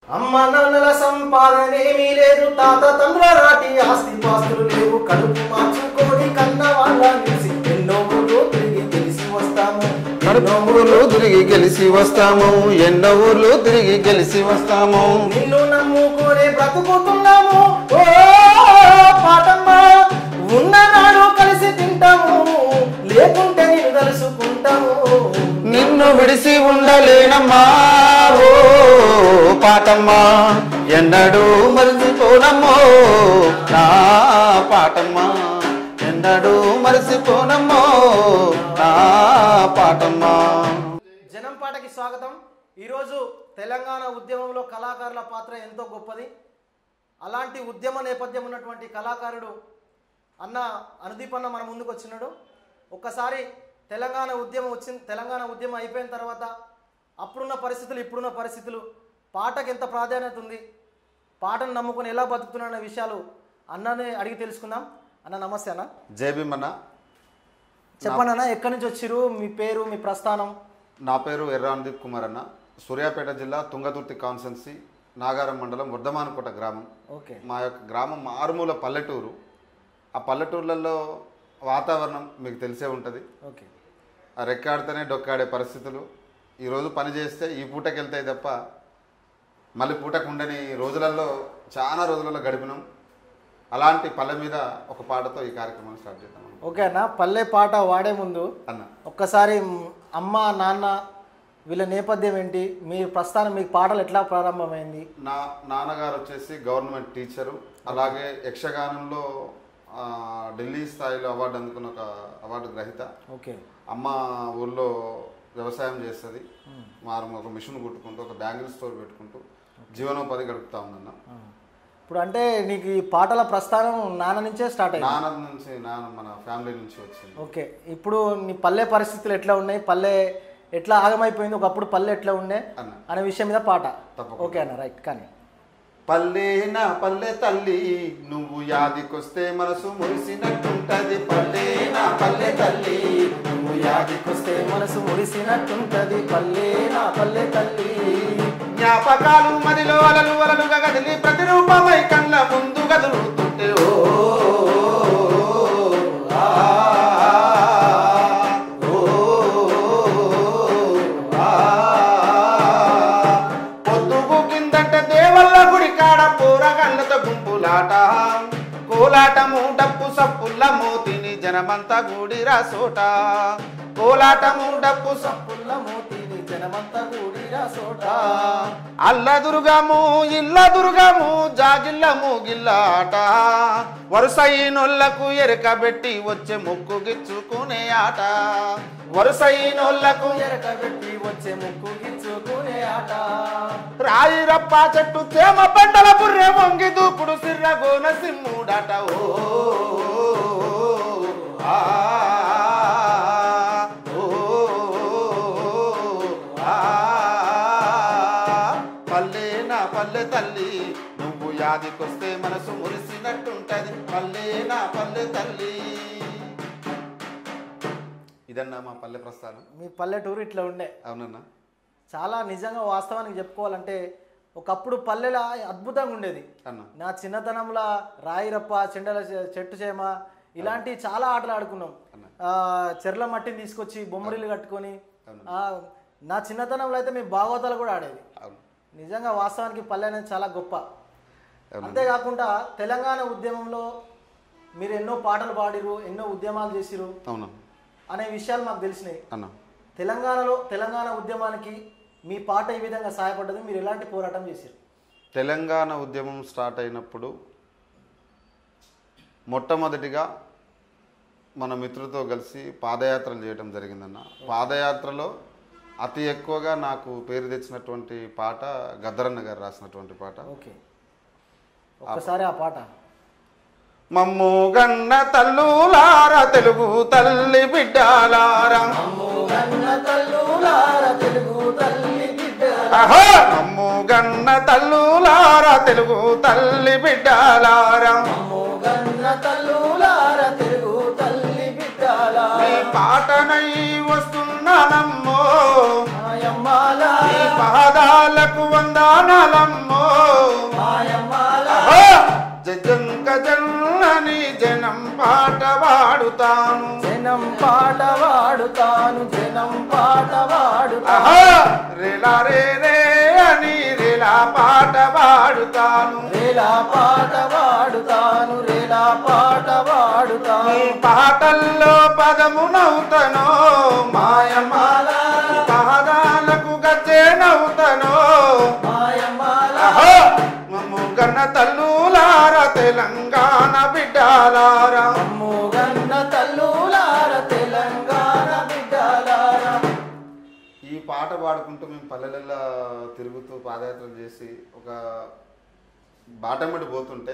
అమ్మ నాన్నల సంపాదనేమీ లేదు తాత తండ్రుల నాటి ఆస్తి పాస్తులు లేవు కడుపు మార్చుకొని కన్న వాళ్ళ నిలిసి ఎన్నో ఊళ్ళు తిరిగి తెలిసి వస్తాము ఎన్నో ఊర్లు తిరిగి గెలిచి వస్తాము ఎన్నో ఊర్లు తిరిగి గెలిచి వస్తాము నిన్ను నమ్ముకొని బ్రతుకుతున్నాము ఓ పాటమ్మ ఉన్ననాడు కలిసి తింటాము లేకుంటే నేను కలుసుకుంటాము నిన్ను విడిసి ఉండలేనమ్మా ఓ పాటమ్మా ఎన్నడూ మరిచిపోనమ్మో నా పాటమ్మా ఎన్నడూ మరిచిపోనమ్మో నా పాటమ్మా జనం పాటకి స్వాగతం ఈరోజు తెలంగాణ ఉద్యమంలో కళాకారుల పాత్ర ఎంతో గొప్పది అలాంటి ఉద్యమ నేపథ్యం ఉన్నటువంటి కళాకారుడు అన్న అనుదీప్ అన్న మన ముందుకు వచ్చినాడు ఒక్కసారి తెలంగాణ ఉద్యమం వచ్చింది తెలంగాణ ఉద్యమం అయిపోయిన తర్వాత అప్పుడున్న పరిస్థితులు ఇప్పుడున్న పరిస్థితులు పాటకు ఎంత ప్రాధాన్యత ఉంది పాటను నమ్ముకొని ఎలా బతుకుతున్నా విషయాలు అన్ననే అడిగి తెలుసుకుందాం అన్న నమస్తే అన్న జేబిమన్న చెప్పండి అన్న ఎక్కడి నుంచి వచ్చిరు మీ పేరు మీ ప్రస్థానం నా పేరు ఎర్రాన్దీప్ కుమార్ అన్న సూర్యాపేట జిల్లా తుంగతుర్తి కాన్సెన్సీ నాగారం మండలం వర్ధమానకోట గ్రామం ఓకే మా యొక్క గ్రామం మారుమూల పల్లెటూరు ఆ పల్లెటూర్లలో వాతావరణం మీకు తెలిసే ఉంటుంది ఓకే ఆ రెక్కాడితేనే డొక్కాడే పరిస్థితులు ఈరోజు పని చేస్తే ఈ పూటకి వెళ్తాయి తప్ప మళ్ళీ పూటకు ఉండని రోజులలో చాలా రోజులలో గడిపినాం అలాంటి పల్లె మీద ఒక పాటతో ఈ కార్యక్రమాన్ని స్టార్ట్ చేద్దాం ఓకే అన్న పల్లె పాట వాడే ముందు అన్న ఒక్కసారి మ్, అమ్మ నాన్న వీళ్ళ నేపథ్యం ఏంటి మీ ప్రస్థానం మీకు పాటలు ఎట్లా ప్రారంభమైంది నా నాన్నగారు వచ్చేసి గవర్నమెంట్ టీచరు అలాగే యక్షగానంలో ఆ, ఢిల్లీ స్థాయిలో అవార్డు అందుకున్న ఒక అవార్డు గ్రహీత ఓకే అమ్మ ఊళ్ళో వ్యవసాయం చేస్తుంది మారు ఒక మిషన్ కుట్టుకుంటూ ఒక బ్యాంగిల్ స్టోర్ పెట్టుకుంటూ జీవనోపాధి గడుపుతా ఉందన్న ఆ. ఇప్పుడు అంటే నీకు ఈ పాటల ప్రస్థానం నాన్న నుంచే స్టార్ట్ అయింది నాన్న నుంచి నాన్న మన ఫ్యామిలీ నుంచి వచ్చింది ఓకే ఇప్పుడు నీ పల్లె పరిస్థితులు ఎట్లా ఉన్నాయి పల్లె ఎట్లా ఆగమైపోయింది ఒకప్పుడు పల్లె ఎట్లా ఉండే అన్న అనే విషయం మీద పాట తప్పకుండా. ఓకే అన్న రైట్ కానీ పల్లె నా పల్లె తల్లి నువ్వు యాదికొస్తే మనసు మురిసినట్టుంటది పల్లె నా పల్లె తల్లి నువ్వు యాదికొస్తే మనసు మురిసినట్టుంటది పల్లె నా పల్లె తల్లి జ్ఞాపకాలు మదిలో అలలు అలలుగా కదిలి ప్రతిరూపమై కళ్ళ ముందు కదులుతుంటే ఓ ఆ, ఓ, ఆ. పొద్దుగు కిందట దేవల్ల గుడి కాడ పూరగళ్ళతో గుంపులాట కోలాటము డప్పు సప్పుల్ల మోతిని జనమంతా గూడిరా సోట కోలాటము డప్పు సప్పు పుల్ల మోతిని జనమంతా కూడిరా సోట అల్ల దుర్గము ఇల్ల దుర్గము జాగిల్లము గిల్లాట వరుసైనోళ్లకు ఎరకబెట్టి వచ్చే ముక్కు గిచ్చుకునే ఆట వరుసైనోళ్లకు ఎరకబెట్టి వచ్చే ముక్కు గిచ్చుకునే ఆట రాయి రప్ప చెట్టు చేమ పంటల బుర్రె వంగి దూకుడు సిర్రగోన సిమ్ముడట ఓ ఆ, ఓ, ఆ. పల్లె నా పల్లె తల్లి నువ్వు యాదికొస్తే మనసు మురిసినట్టుంటది పల్లె నా పల్లె తల్లి ఇదన్నా మా పల్లె ప్రస్థానం మీ పల్లెటూరు ఇట్లా ఉండే అవునన్నా చాలా నిజంగా వాస్తవానికి చెప్పుకోవాలంటే ఒకప్పుడు పల్లెల అద్భుతంగా ఉండేది అన్న నా చిన్నతనంలో రాయిరప్ప చెండల చె- చెట్టు చేమ ఇలాంటి చాలా ఆటలు ఆడుకున్నాం ఆ, చెర్ల మట్టిని తీసుకొచ్చి బొమ్మరిల్లు కట్టుకొని ఆ, నా చిన్నతనంలో అయితే మేము భాగవతాలు కూడా ఆడేది అవును నిజంగా వాస్తవానికి పల్లె అనేది చాలా గొప్ప అవును. అంతేకాకుండా తెలంగాణ ఉద్యమంలో మీరు ఎన్నో పాటలు పాడిరు ఎన్నో ఉద్యమాలు చేసిరు అవునా అనే విషయాలు మాకు తెలిసినాయి అన్న తెలంగాణలో తెలంగాణ ఉద్యమానికి మీ పాట ఈ విధంగా సహాయపడ్డది మీరు ఎలాంటి పోరాటం చేశారు తెలంగాణ ఉద్యమం స్టార్ట్ అయినప్పుడు మొట్టమొదటిగా మన మిత్రులతో కలిసి పాదయాత్రలు చేయడం జరిగిందన్న పాదయాత్రలో అతి ఎక్కువగా నాకు పేరు తెచ్చినటువంటి పాట గద్దరన్న గారు రాసినటువంటి పాట ఓకే ఒక్కసారి ఆ పాట మమ్ము గన్న తల్లులార తెలుగు తల్లి బిడ్డాలారా అహో! మమ్ము గన్న తల్లులార తెలుగు తల్లి బిడ్డాలారా నీ పాటనై వస్తున్నానమ్మో నీ పాదాలకు వందానాలమ్మో జల్లని జనం పాట పాడుతాను జనం పాట వాడుతాను జనం పాట వాడుతాను ఆహా! రేలా రే రే అని రేలా పాట పాడుతాను రేలా పాట వాడుతాను రేలా పాట వాడుతాను నీ పాటల్లో పదమునవుతనో మాయమాల పాదాలకు గజ్జే నవ్వుతనో మాయమాల ఆహా! మమ్ము గన్న తల్లులార తెలంగాణ బిడ్డాలారా మూగన్న తల్లులార తెలంగాణ బిడ్డలారా ఈ పాట పాడుకుంటూ మేము పల్లెలలో తిరుగుతూ పాదయాత్రలు చేసి ఒక బాటమ్మటి పోతుంటే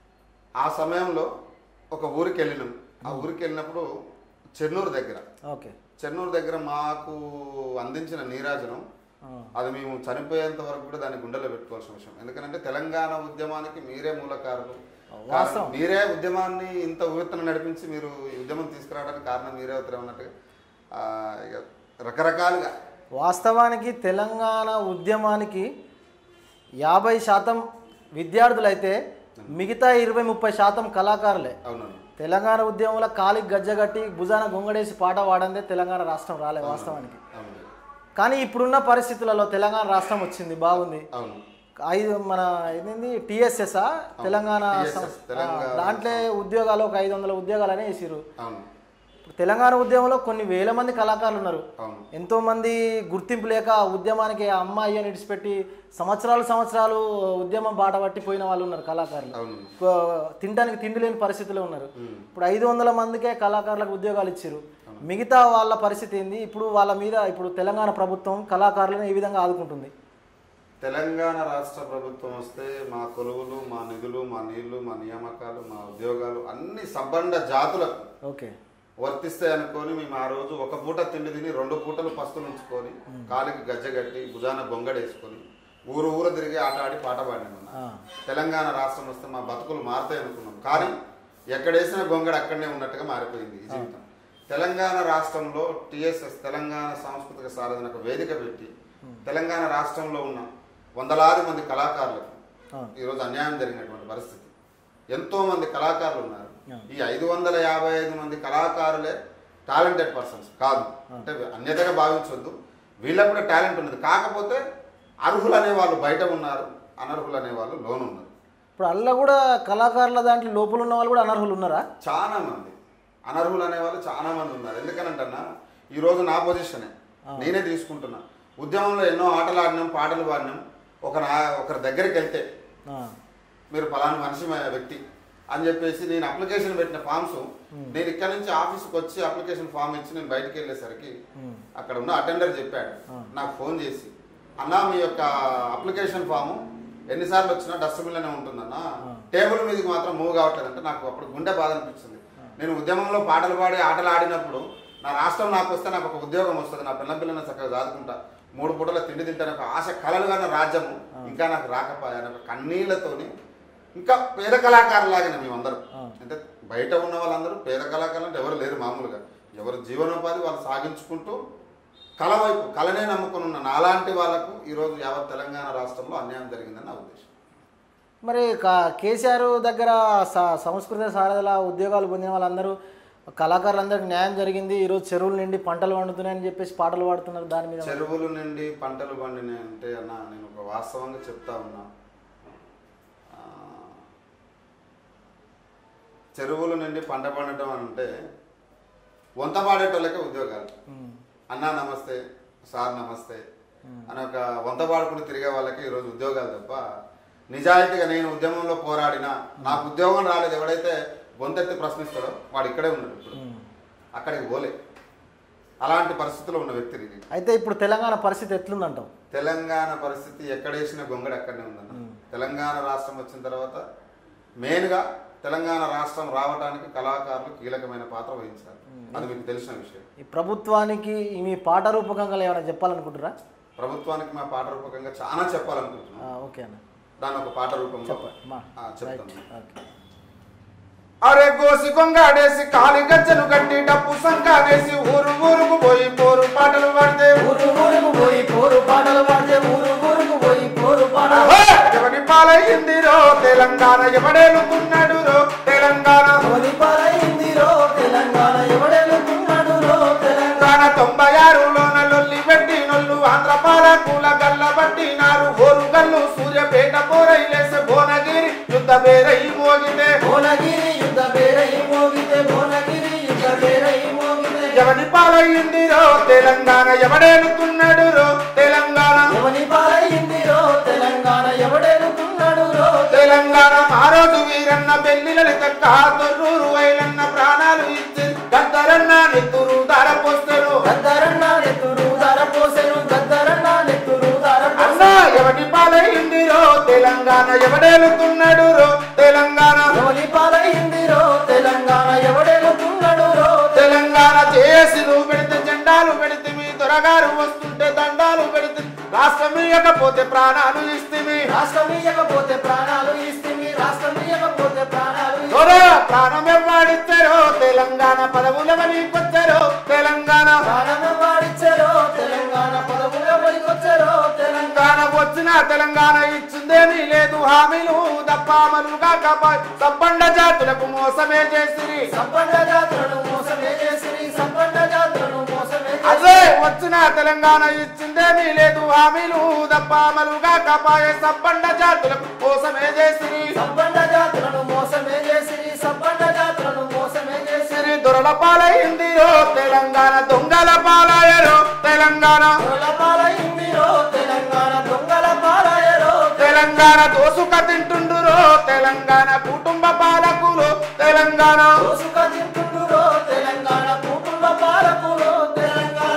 ఆ సమయంలో ఒక ఊరికి వెళ్ళినాం ఆ ఊరికి వెళ్ళినప్పుడు చెన్నూరు దగ్గర ఓకే చెన్నూరు దగ్గర మాకు అందించిన నీరాజనం అది మేము చనిపోయేంత వరకు కూడా దాన్ని గుండెలో పెట్టుకోవాల్సిన విషయం ఎందుకంటే తెలంగాణ ఉద్యమానికి మీరే మూలకారులు వాస్తవం. మీరే ఉద్యమాన్ని ఇంత ఉవ్వెత్తున నడిపించి మీరు ఈ ఉద్యమం తీసుకురావడానికి కారణం మీరే అవుతారు అన్నట్టుగా ఆ, ఇక రకరకాలుగా వాస్తవానికి తెలంగాణ ఉద్యమానికి యాభై శాతం విద్యార్థులైతే మిగతా ఇరవై ముప్పై శాతం కళాకారులే అవునవును తెలంగాణ ఉద్యమంలో కాలికి గజ్జగట్టి భుజాన గొంగడేసి పాట పాడందే తెలంగాణ రాష్ట్రం రాలే వాస్తవానికి అవును కానీ ఇప్పుడున్న పరిస్థితులలో తెలంగాణ రాష్ట్రం వచ్చింది బాగుంది అవును ఐదు మన ఏంది టిఎస్ఎస్ తెలంగాణ TSS, సం- తెలంగాణ ఆ, దాంట్లో ఉద్యోగాలు ఒక ఐదు వందల ఉద్యోగాలనే వేసిరు అవును ఇప్పుడు తెలంగాణ ఉద్యమంలో కొన్ని వేల మంది కళాకారులు ఉన్నారు అవును ఎంతో మంది గుర్తింపు లేక ఆ ఉద్యమానికి ఆ అమ్మాయి అని ఇడిచిపెట్టి సంవత్సరాలు సంవత్సరాలు ఉద్యమం బాట పట్టిపోయిన వాళ్ళు ఉన్నారు కళాకారులు అవును కో- తినడానికి తిండి లేని పరిస్థితిలో ఉన్నారు ఉమ్. ఇప్పుడు ఐదు వందల మందికే కళాకారులకు ఉద్యోగాలు ఇచ్చారు మిగతా వాళ్ళ పరిస్థితి ఏంది ఇప్పుడు వాళ్ళ మీద ఇప్పుడు తెలంగాణ ప్రభుత్వం కళాకారులను ఏ విధంగా ఆదుకుంటుంది తెలంగాణ రాష్ట్ర ప్రభుత్వం వస్తే మా కొలువులు మా నిధులు మా నీళ్లు మా నియామకాలు మా ఉద్యోగాలు అన్ని సబ్బండ జాతులకు ఓకే వర్తిస్తాయి అనుకొని మేము ఆ రోజు ఒక పూట తిండి తిని రెండు పూటలు పస్తులు ఉంచుకొని కాలికి గజ్జగట్టి భుజాన గొంగడేసుకొని ఊరు ఊరు తిరిగి ఆట ఆడి పాట పాడినాం అన్న. ఆ. తెలంగాణ రాష్ట్రం వస్తే మా బతుకులు మారుతాయి అనుకున్నాం కానీ ఎక్కడేసిన గొంగడ అక్కడనే ఉన్నట్టుగా మారిపోయింది ఈ జీవితం తెలంగాణ రాష్ట్రంలో టిఎస్ఎస్ తెలంగాణ సాంస్కృతిక సాధనకు వేదిక పెట్టి తెలంగాణ రాష్ట్రంలో ఉన్న వందలాది మంది కళాకారులకు ఆ. ఈరోజు అన్యాయం జరిగినటువంటి పరిస్థితి ఎంతో మంది కళాకారులు ఉన్నారు ఆ. ఈ ఐదు వందల యాభై ఐదు మంది కళాకారులే టాలెంటెడ్ పర్సన్స్ కాదు అంటే అన్యతగా భావించొద్దు వీళ్ళకు కూడా టాలెంట్ ఉన్నది కాకపోతే అర్హులు అనే వాళ్ళు బయట ఉన్నారు అనర్హులు అనే వాళ్ళు లోన్ ఉన్నారు ఇప్పుడు అల్ల కూడా కళాకారుల దాంట్లో లోపల ఉన్న వాళ్ళు కూడా అనర్హులు ఉన్నారా చాలా మంది అనర్హులు అనే వాళ్ళు చాలా మంది ఉన్నారు ఎందుకనంటన్నా ఈరోజు నా పొజిషనే నేనే తీసుకుంటున్నా ఉద్యమంలో ఎన్నో ఆటలు ఆడినాం పాటలు పాడినాం ఒక నా ఒకరి దగ్గరికి వెళ్తే ఆ. మీరు ఫలానా మనిషి మా వ్యక్తి అని చెప్పేసి నేను అప్లికేషన్ పెట్టిన ఫామ్స్ నేను ఇక్కడ నుంచి ఆఫీస్కి వచ్చి అప్లికేషన్ ఫామ్ ఇచ్చి నేను బయటికి వెళ్ళేసరికి ఉమ్. అక్కడ ఉన్న అటెండర్ చెప్పాడు నాకు ఫోన్ చేసి అన్నా మీ యొక్క అప్లికేషన్ ఫాము ఎన్నిసార్లు వచ్చినా డస్ట్బిన్లోనే ఉంటుందన్న టేబుల్ మీదకి మాత్రం మూవ్ కావట్లేదు అంటే నాకు అప్పుడు గుండె బాధ అనిపించింది నేను ఉద్యమంలో పాటలు పాడి ఆటలు ఆడినప్పుడు నా రాష్ట్రం నాకు వస్తే నాకు ఒక ఉద్యోగం వస్తుంది నా పిల్ల పిల్లల్ని చక్కగా చదువుకుంటా మూడు పూటల తిండి తింటాను ఒక ఆశ కలలుగా నా రాజ్యము ఇంకా నాకు రాకపోయా అని ఒక కన్నీళ్లతోని ఇంకా పేద కళాకారులాగానే మేమందరం అంటే బయట ఉన్న వాళ్ళందరూ పేద కళాకారులు అంటే ఎవరు లేరు మామూలుగా ఎవరు జీవనోపాధి వాళ్ళు సాగించుకుంటూ కళ వైపు కళనే నమ్ముకుని ఉన్న నాలాంటి వాళ్ళకు ఈరోజు యావత్ తెలంగాణ రాష్ట్రంలో అన్యాయం జరిగిందని నా ఉద్దేశం మరి కా- కేసీఆర్ దగ్గర స- సంస్కృత సారథుల ఉద్యోగాలు పొందిన వాళ్ళందరూ కళాకారులందరికీ న్యాయం జరిగింది ఈరోజు చెరువుల నుండి పంటలు పండుతున్నాయని చెప్పేసి పాటలు పాడుతున్నారు దాని మీద చెరువుల నుండి పంటలు పండినాయి అంటే అన్న నేను ఒక వాస్తవంగా చెప్తా ఉన్నా ఆ, చెరువుల నుండి పంట పండటం అంటే వంత పాడేటోళ్ళకే ఉద్యోగాలు ఉమ్. అన్నా నమస్తే సార్ నమస్తే అని ఒక వంత పాడుకుంటూ తిరిగే వాళ్ళకి ఈరోజు ఉద్యోగాలు తప్ప నిజాయితీగా నేను ఉద్యమంలో పోరాడినా నాకు ఉద్యోగం రాలేదు ఎవడైతే గొంతెత్తి ప్రశ్నిస్తాడో వాడు ఇక్కడే ఉన్నాడు ఇప్పుడు ఉమ్. అక్కడికి పోలే అలాంటి పరిస్థితిలో ఉన్న వ్యక్తి ఇది అయితే ఇప్పుడు తెలంగాణ పరిస్థితి ఎట్లుందంటావు తెలంగాణ పరిస్థితి ఎక్కడేసిన గొంగడి అక్కడనే ఉందన్న తెలంగాణ రాష్ట్రం వచ్చిన తర్వాత మెయిన్గా తెలంగాణ రాష్ట్రం రావడానికి కళాకారులు కీలకమైన పాత్ర వహించారు అది మీకు తెలిసిన విషయం ఈ ప్రభుత్వానికి మీ పాట రూపకంగా ఏమైనా చెప్పాలనుకుంటురా ప్రభుత్వానికి మా పాట రూపకంగా చాలా చెప్పాలనుకుంటున్నాం ఆ, ఓకే అన్న దాని ఒక పాట రూపంలో చెప్పండి మా ఆ, చెప్తాను ఓకే అరే గోసి కొంగాడేసి కాలి గజ్జను కట్టి డప్పు సంకానేసి ఊరు ఊరుకు పోయి పోరు పాటలు పాడితే ఊరు ఊరుకు పోయి పోరు పాటలు పాడితే ఊరు ఊరుకు పోయి పోరు పాటలు ఎవరి పాలయ్యిందిరో తెలంగాణ ఎవడేలుకున్నాడు రో పాలయ్యిందిరో తెలంగాణ ఎవడేలుతున్నాడు రో తెలంగాణ ఎవని పాలయ్యిందిరో తెలంగాణ ఎవడేలుతున్నాడు రో తెలంగాణ మారోజు వీరన్న పెళ్లి లలిత తొర్రూరు వైలన్న ప్రాణాలు ఇచ్చి గద్దరన్న నెత్తురు దారపోస్తారు గద్దరన్న నెత్తురు ధర పోసెను గద్దరన్న నెత్తురు ధర అన్నా ఎవడి పాలయ్యిందిరో తెలంగాణ ఎవడేలుతున్నాడు రో తెలంగాణ ఎవని పాలయ్యిందిరో తెలంగాణ ఎవడేలుతున్నాడు రో తెలంగాణ చేసిలు పెడితే జెండాలు పెడితే మీ దొరగారు వస్తుంటే దండాలు పెడితే రాష్ట్రం ఇవ్వకపోతే ప్రాణాలు ఇస్తుంది రాష్ట్రం ఇయ్యకపోతే ప్రాణాలు ఇస్తుంది రాష్ట్రం ఇయ్యకపోతే ప్రాణాలు ఇస్తుంది. దొర ప్రాణం ఎవ్వాడిచ్చారో తెలంగాణ పదవులవని కొచ్చారో తెలంగాణ ప్రాణం వాడిచ్చారో తెలంగాణ పదవుల పనికొచ్చారో తెలంగాణ తెలంగాణ వచ్చిన తెలంగాణ ఇచ్చిందేమీ లేదు హామీలు దప్పామలుగా కాపాయి సబ్బండ జాతులకు మోసమే చేసిరి సంపన్న జాతులను మోసమే చేసిరి సంపన్న జాతులను మోసమే అదే చేసిరి వచ్చిన తెలంగాణ ఇచ్చిందేమీ లేదు హామీలు దప్పామలుగా కాపాయే సబ్బండ జాతులకు మోసమే చేసిరి సంపన్న జాతులను మోసమే చేసిరి సంపన్న జాతులను మోసమే చేసిరి సిరి దొరల పాలైందిరో తెలంగాణ దొంగల పాలాయరో తెలంగాణ దొంగల పాలైందిరో తెలంగాణ దొంగల పాలయరో తెలంగాణ దోసుక తింటుండురో తెలంగాణ కుటుంబ పాలకులు తెలంగాణ దోసుక తింటుండురో తెలంగాణ కుటుంబ పాలకులు తెలంగాణ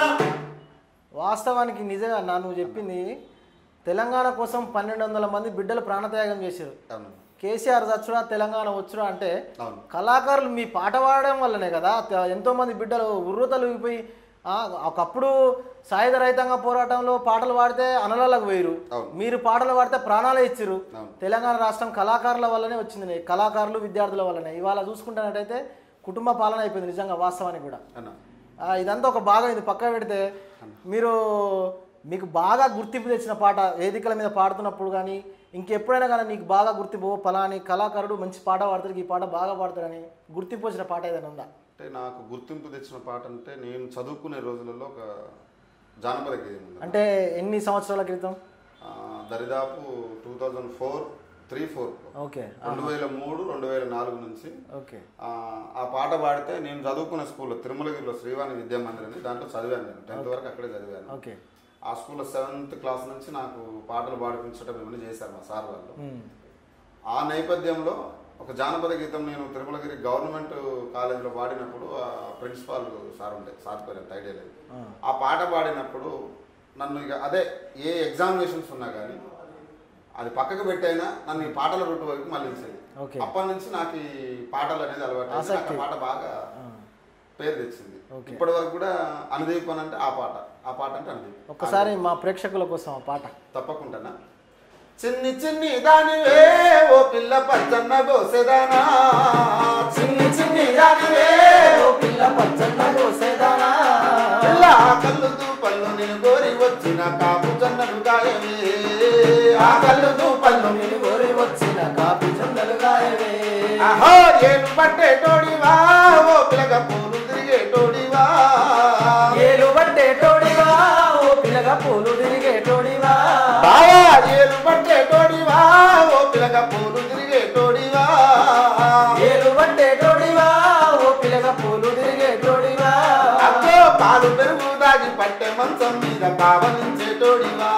వాస్తవానికి నిజంగా నా నువ్వు చెప్పింది తెలంగాణ కోసం పన్నెండు వందల మంది బిడ్డలు ప్రాణత్యాగం చేశారు అవును కేసీఆర్ చచ్చుడా తెలంగాణ వచ్చుడా అంటే అవును కళాకారులు మీ పాట పాడడం వల్లనే కదా త- ఎంతో మంది బిడ్డలు ఉర్రతలుగిపోయి ఆ, ఒకప్పుడు సాయుధ రైతాంగ పోరాటంలో పాటలు పాడితే అనలకు వేయరు అవును. మీరు పాటలు పాడితే ప్రాణాలే ఇచ్చిర్రు అవును. తెలంగాణ రాష్ట్రం కళాకారుల వల్లనే వచ్చింది కళాకారులు విద్యార్థుల వల్లనే ఇవాళ చూసుకుంటున్నట్టయితే కుటుంబ పాలన అయిపోయింది నిజంగా వాస్తవానికి కూడా అన్న ఆ, ఇదంతా ఒక భాగం ఇది పక్క పెడితే మీరు మీకు బాగా గుర్తింపు తెచ్చిన పాట వేదికల మీద పాడుతున్నప్పుడు కానీ ఇంకెప్పుడైనా కానీ నీకు బాగా గుర్తింపు ఓ ఫలాని కళాకారుడు మంచి పాట పాడతాడు ఈ పాట బాగా పాడతాడని గుర్తింపు వచ్చిన పాట ఏదైనా ఉందా అంటే నాకు గుర్తింపు తెచ్చిన పాట అంటే నేను చదువుకునే రోజులలో ఒక జానపద గేయం ఉంది అంటే ఎన్ని సంవత్సరాల క్రితం ఆ, దరిదాపు two thousand four three four okay రెండు వేల మూడు రెండు వేల నాలుగు నుంచి ఓకే ఆ, ఆ పాట పాడితే నేను చదువుకున్న స్కూల్లో తిరుమలగిరిలో శ్రీవాణి విద్యా మందిర్ అని దాంట్లో చదివాను నేను టెన్త్ వరకు అక్కడే చదివాను ఓకే ఆ స్కూల్లో సెవెంత్ క్లాస్ నుంచి నాకు పాటలు పాడిపించడం ఏమైనా చేశారు మా సార్ వాళ్ళు ఉమ్. ఆ నేపథ్యంలో ఒక జానపద గీతం నేను తిరుమలగిరి గవర్నమెంట్ కాలేజీలో పాడినప్పుడు ఆ ప్రిన్సిపాల్ సార్ ఉండే సార్ పేరు ఎంత ఐడియా లేదు ఆ. ఆ పాట పాడినప్పుడు నన్ను ఇక అదే ఏ ఎగ్జామినేషన్స్ ఉన్నా కానీ అది పక్కకు పెట్టైనా నన్ను ఈ పాటల రూట్ వైపు మళ్ళించేది ఓకే. అప్పటి నుంచి నాకు ఈ పాటలు అనేది అలవాటు అయింది. నాకు ఆ పాట బాగా పేరు తెచ్చింది ఓకే. ఇప్పటి వరకు కూడా అనుదీప్ అని అంటే ఆ పాట ఆ పాట అంటే అనుదీప్ ఒక్కసారి మా ప్రేక్షకుల కోసం ఆ పాట తప్పకుండానా చిన్ని చిన్ని దానివే ఓ పిల్ల పచ్చన్న గోసెదానా చిన్ని చిన్ని రానివే ఓ పిల్ల పచ్చన్న కోసేదానా పిల్ల కళ్ళు దూపళ్ళు నేను గోరి వచ్చిన కాపు జన్నలు గాయమే ఆ కళ్ళు దూపళ్ళు నేను కోరి వచ్చిన కాపీ జొన్నలు గాయవే అహో ఏను పట్టే తోడివా ఓ పిల్లగ పూలు తిరిగే తోడివా ఏలు పట్టే టోడివా ఓ పిల్లగా పూలు తిరిగే టోడివా బావా ఏలు పట్టే తోడివా ఓ పిల్లగ పూలు తిరిగే తోడివా ఏలు పట్టే టోడివా ఓ పిల్లగా పూలు తిరిగే టోడివా అక్కో పాలు పెరుగు దాగి పట్టె మంచం మీద పావలించే తోడివా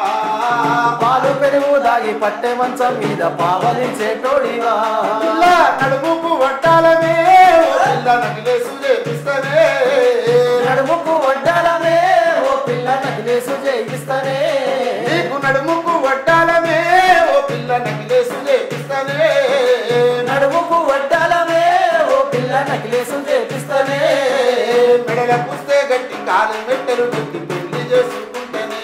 పాలు పెరుగు దాగి పట్టే మంచం మీద పావలించే టోడివా పిల్ల నడుముకు వట్టాలమే ఓ పిల్ల నగిలేసు చేపిస్తనే నడుముకు వడ్డాలమే ఓ పిల్ల నగిలేసు చేయిస్తానే నీకు నడుముకు వట్టాలమే ఓ పిల్ల నగిలేసు చేపిస్తనే నడుముకు వడ్డాలమే ఓ పిల్ల నగిలేసు చేపిస్తానే మెడల పుస్తే గట్టి కాలు మెట్టలు గట్టి పెళ్లి చేసుకుంటనే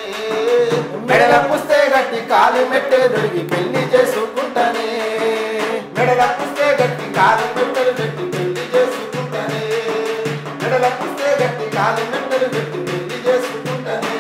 మెడల పుస్తే గట్టి కాలు మెట్టే దొరికి పెళ్లి చేసుకుంటానే మెడల పుస్తే గట్టి కాలు మెట్టలు గట్టి పెళ్లి చేసుకుంటనే మెడల పుస్తే గట్టి కాలు మెట్టలు గట్టి పెళ్లి చేసుకుంటనే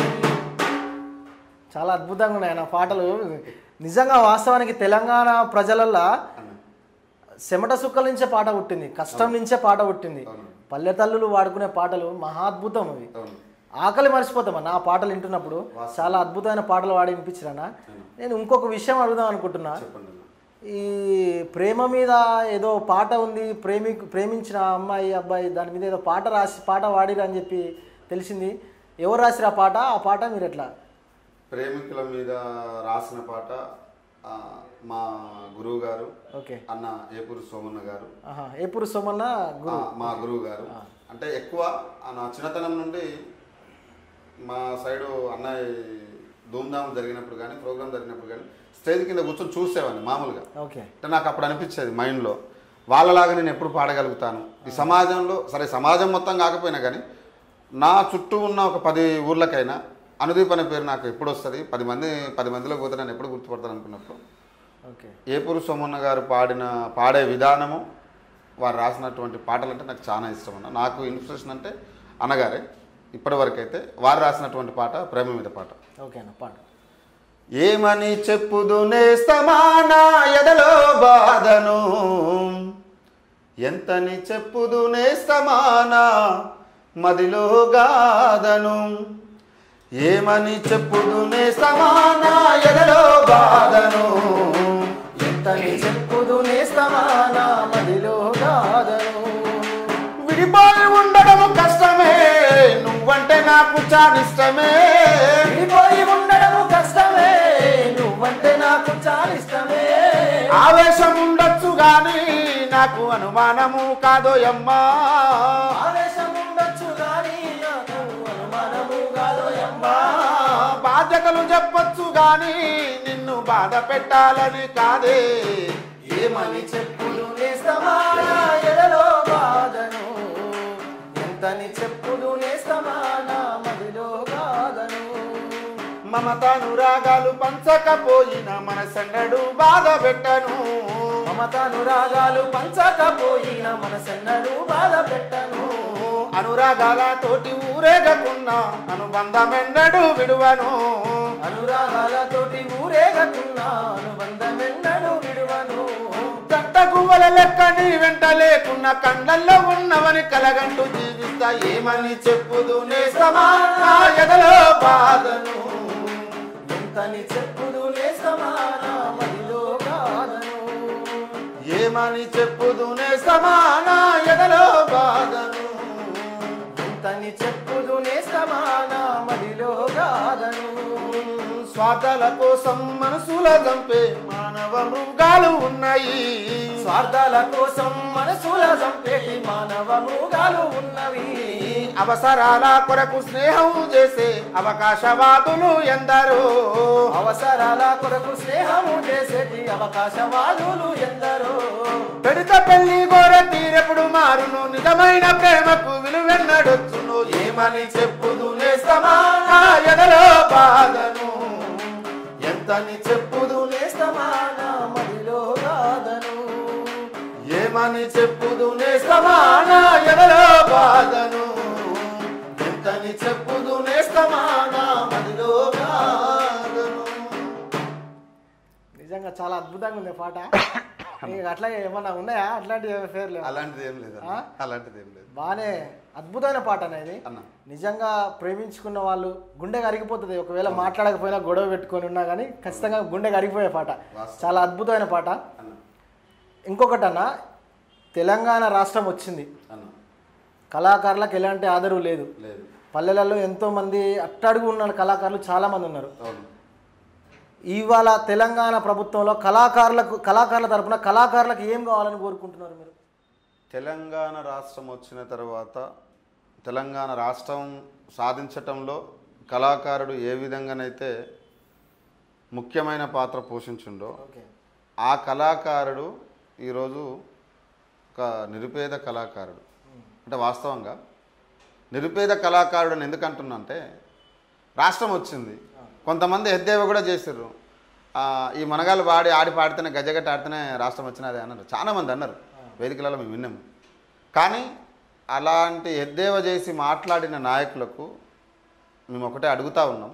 చాలా అద్భుతంగా ఉన్నాయి నా పాటలు నిజంగా వాస్తవానికి తెలంగాణ ప్రజలల్లో చెమట సుక్కల నుంచే పాట పుట్టింది కష్టం నుంచే పాట పుట్టింది అవును. పల్లె తల్లులు వాడుకునే పాటలు మహాద్భుతం అవి అవును ఆకలి మర్చిపోతామా నా పాటలు వింటున్నప్పుడు చాలా అద్భుతమైన పాటలు వాడి వినిపించినా నేను ఇంకొక విషయం అడుగుదాం అనుకుంటున్నా చెప్పండి అన్న. ఈ ప్రేమ మీద ఏదో పాట ఉంది ప్రేమి ప్రేమించిన అమ్మాయి అబ్బాయి దాని మీద ఏదో పాట రాసి పాట వాడిరు అని చెప్పి తెలిసింది ఎవరు రాసిరు ఆ పాట ఆ పాట మీరు ఎట్లా ప్రేమికుల మీద రాసిన పాట ఆ, మా గురువు గారు ఓకే అన్న ఏపూరు సోమన్న గారు ఆహా ఏపూరు సోమన్న గురు ఆ, మా గురువు గారు అంటే ఎక్కువ ఆ నా చిన్నతనం నుండి మా సైడు అన్నయ్య ధూమ్ధామ్ జరిగినప్పుడు కానీ ప్రోగ్రామ్ జరిగినప్పుడు కానీ స్టేజ్ కింద కూర్చొని చూసేవాడిని మామూలుగా ఓకే అంటే నాకు అప్పుడు అనిపించేది మైండ్లో వాళ్ళలాగా నేను ఎప్పుడు పాడగలుగుతాను ఈ సమాజంలో సరే సమాజం మొత్తం కాకపోయినా కానీ నా చుట్టూ ఉన్న ఒక పది ఊర్లకైనా అనుదీప్ అనే పేరు నాకు ఎప్పుడు వస్తుంది పది మంది పది మందిలో పోతే నేను ఎప్పుడు గుర్తుపడతాను అనుకున్నప్పుడు ఓకే ఏపూరు సోమన్న గారు పాడిన పాడే విధానము వారు రాసినటువంటి పాటలు అంటే నాకు చాలా ఇష్టం అన్న నాకు ఇన్స్పిరేషన్ అంటే అన్నగారే ఇప్పటివరకు అయితే వారు రాసినటువంటి పాట ప్రేమ మీద పాట ఓకే అన్న పాట ఏమని చెప్పుదు నేస్తమానా ఎదలో బాధను ఎంతని చెప్పుదు నేస్తమానా మదిలో గాదను ఏమని చెప్పుదు నేస్తమానా ఎదలో బాధను ఎంతని చెప్పుదు నేస్తమానా మదిలో గాదను విడిపోయి ఉండడం కష్టమే నువ్వంటే నాకు చానిష్టమే విడిపోయి ఉండడము కష్టమే నువ్వంటే నాకు చాలా ఇష్టమే ఆవేశం ఉండొచ్చు గాని నాకు అనుమానము కాదోయమ్మా ఆవేశం ఉండొచ్చు గాని నాకు అనుమానము కాదోయమ్మా బాధ్యతలు చెప్పొచ్చు గాని నిన్ను బాధ పెట్టాలని కాదే ఏమని చెప్పులు నేస్తమానా ఎదలో బాధను ఎంతని చెప్పులు నేస్తమానా మదిలో గాదను మమతాను రాగాలు పంచకపోయిన మనసన్నడు బాధ పెట్టను మమతానురాగాలు పంచకపోయిన మనసెన్నడు బాధ పెట్టను అనురాగాల తోటి ఊరేగకున్నా అనుబంధమెన్నడు విడువను అనురాగాలతోటి ఊరేగకున్నా అనుబంధమెన్నడు విడువను జంట గువ్వల లెక్క నీ వెంట లేకున్న కండల్లో ఉన్నవని కలగంటూ జీవిస్తా ఏమని చెప్పుదు నేస్తమా నా ఎదలో బాధను ఎంతని చెప్పుదు నేస్తమానా మదిలో కాదను ఏమని చెప్పుదు నేస్తమా నా ఎదలో బాధను ఎంతని చెప్పుదు నేస్తమానా మదిలో కాదను స్వార్థాల కోసం మనసుల చంపే మానవ మృగాలు ఉన్నాయి స్వార్థాల కోసం మనసుల చంపేటి మానవ మృగాలు ఉన్నవి అవసరాల కొరకు స్నేహం చేసే అవకాశవాదులు ఎందరో అవసరాల కొరకు స్నేహము చేసేటి అవకాశవాదులు ఎందరో పెడిత పెళ్లి గోర తీరెప్పుడు మారును నిజమైన ప్రేమకు విలువెన్నడొచ్చును ఏమని చెప్పుదు నేస్తమా నా ఎదలో బాధను ఎంతని చెప్పుదు నేస్తమానా మదిలో కాదను ఏమని చెప్పుదు నేస్తమా నా ఎదలో బాధను ఎంతని చెప్పుదు నేస్తమా నా మదిలో బాధను నిజంగా చాలా అద్భుతంగా ఉంది పాట ఇక అట్లా ఏమన్నా ఉన్నాయా అట్లాంటి పేర్లు అలాంటిది ఏం లేదు ఆ? అలాంటిది ఏం లేదు బాగానే అద్భుతమైన పాట అనేది అన్న నిజంగా ప్రేమించుకున్న వాళ్ళు గుండె కరిగిపోతుంది ఒకవేళ మాట్లాడకపోయినా గొడవ పెట్టుకొని ఉన్నా కానీ ఖచ్చితంగా గుండె కరిగిపోయే పాట వాస్తవం. చాలా అద్భుతమైన పాట అన్న ఇంకొకటి అన్న తెలంగాణ రాష్ట్రం వచ్చింది అన్న కళాకారులకు ఎలాంటి ఆదరవు లేదు లేదు పల్లెలలో ఎంతో మంది అట్టడుగు ఉన్న కళాకారులు చాలా మంది ఉన్నారు అవును ఇవాళ తెలంగాణ ప్రభుత్వంలో కళాకారులకు కళాకారుల తరపున కళాకారులకు ఏం కావాలని కోరుకుంటున్నారు మీరు తెలంగాణ రాష్ట్రం వచ్చిన తర్వాత తెలంగాణ రాష్ట్రం సాధించటంలో కళాకారుడు ఏ విధంగానైతే ముఖ్యమైన పాత్ర పోషించుండో ఓకే ఆ కళాకారుడు ఈరోజు ఒక నిరుపేద కళాకారుడు అంటే వాస్తవంగా నిరుపేద కళాకారుడు అని ఎందుకు అంటున్నా అంటే రాష్ట్రం వచ్చింది కొంతమంది ఎద్దేవ కూడా చేసారు ఈ మనగాళ్ళు వాడి ఆడి పాడితేనే గజగట్టి ఆడితేనే రాష్ట్రం వచ్చినది అన్నారు చాలామంది అన్నారు వేదికలలో మేము విన్నాము కానీ అలాంటి ఎద్దేవ చేసి మాట్లాడిన నాయకులకు మేము ఒకటే అడుగుతా ఉన్నాం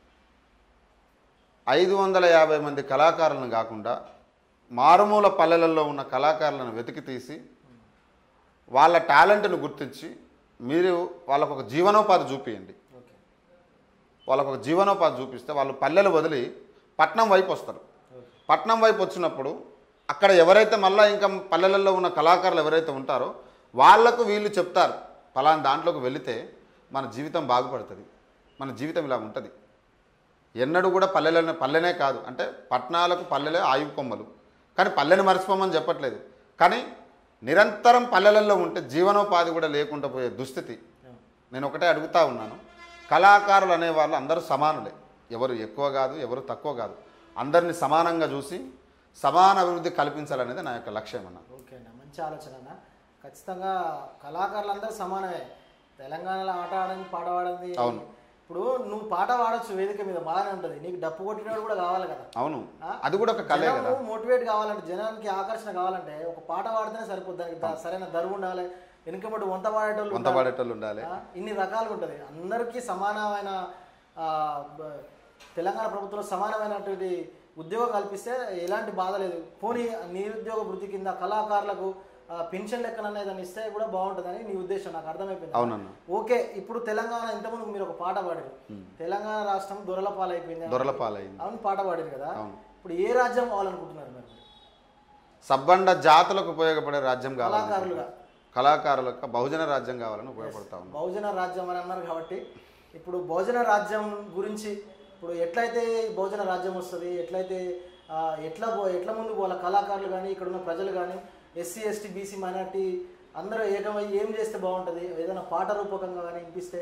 ఐదు వందల యాభై మంది కళాకారులను కాకుండా మారుమూల పల్లెలలో ఉన్న కళాకారులను వెతికి తీసి వాళ్ళ టాలెంట్ను గుర్తించి మీరు వాళ్ళకు ఒక జీవనోపాధి చూపియండి ఓకే వాళ్ళకు ఒక జీవనోపాధి చూపిస్తే వాళ్ళు పల్లెలు వదిలి పట్నం వైపు వస్తారు పట్నం వైపు వచ్చినప్పుడు అక్కడ ఎవరైతే మళ్ళీ ఇంకా పల్లెలలో ఉన్న కళాకారులు ఎవరైతే ఉంటారో వాళ్లకు వీళ్ళు చెప్తారు ఫలానా దాంట్లోకి వెళితే మన జీవితం బాగుపడుతుంది మన జీవితం ఇలా ఉంటుంది ఎన్నడూ కూడా పల్లెలను పల్లెనే కాదు అంటే పట్టణాలకు పల్లెలే ఆయువు కొమ్మలు కానీ పల్లెని మర్చిపోమని చెప్పట్లేదు కానీ నిరంతరం పల్లెలలో ఉంటే జీవనోపాధి కూడా లేకుండా పోయే దుస్థితి నేను ఒకటే అడుగుతా ఉన్నాను కళాకారులు అనే వాళ్ళు అందరూ సమానులే ఎవరు ఎక్కువ కాదు ఎవరు తక్కువ కాదు అందరిని సమానంగా చూసి సమాన అభివృద్ధి కల్పించాలనేది నా యొక్క లక్ష్యం అన్న ఓకే అన్న మంచి ఆలోచన అన్న ఖచ్చితంగా కళాకారులందరూ సమానమే తెలంగాణలో ఆట ఆడని పాట పాడింది అవును. ఇప్పుడు నువ్వు పాట పాడొచ్చు వేదిక మీద బాగానే ఉంటుంది నీకు డప్పు కొట్టినోడు కూడా కావాలి కదా అవును ఆ? అది కూడా ఒక కళే కదా మోటివేట్ కావాలంటే జనానికి ఆకర్షణ కావాలంటే ఒక పాట పాడితేనే సరిపోద్ది దానికి దా- సరైన దరువు ఉండాలి వెనుకబడి వంత పాడేటోళ్ళు వంత ఉండాలి. పాడేటోళ్ళు ఉండాలి ఆ, ఇన్ని రకాలుగా ఉంటుంది అందరికీ సమానమైన ఆ, బ- తెలంగాణ ప్రభుత్వంలో సమానమైనటువంటి ఉద్యోగం కల్పిస్తే ఎలాంటి బాధ లేదు పోనీ నిరుద్యోగ వృత్తి కింద కళాకారులకు ఆ, పెన్షన్ లెక్కన ఏదైనా ఇస్తే కూడా బాగుంటుందని నీ ఉద్దేశం నాకు అర్థమైపోయింది అవునన్న ఓకే ఇప్పుడు తెలంగాణ ఇంతకుముందు మీరు ఒక పాట పాడారు తెలంగాణ రాష్ట్రం దొరల పాలైపోయింది దొరల పాలైంది అవును పాట పాడారు కదా అవును. ఇప్పుడు ఏ రాజ్యం కావాలనుకుంటున్నారు మరి సబ్బండ జాతులకు ఉపయోగపడే రాజ్యం కావాలి కళాకారులుగా కళాకారులకు బహుజన రాజ్యం కావాలని ఉపయోగపడతా ఉన్నాం బహుజన రాజ్యం అని అన్నారు కాబట్టి ఇప్పుడు బహుజన రాజ్యం గురించి ఇప్పుడు ఎట్లయితే ఈ బహుజన రాజ్యం వస్తుంది ఎట్లయితే ఆ, ఎట్లా పో ఎట్లా ముందు పోవాలి కళాకారులు కానీ ఇక్కడ ఉన్న ప్రజలు కానీ ఎస్సీ ఎస్టీ బీసీ మైనార్టీ అందరూ ఏకమై ఏం చేస్తే బాగుంటుంది ఏదైనా పాట రూపకంగా కానీ వినిపిస్తే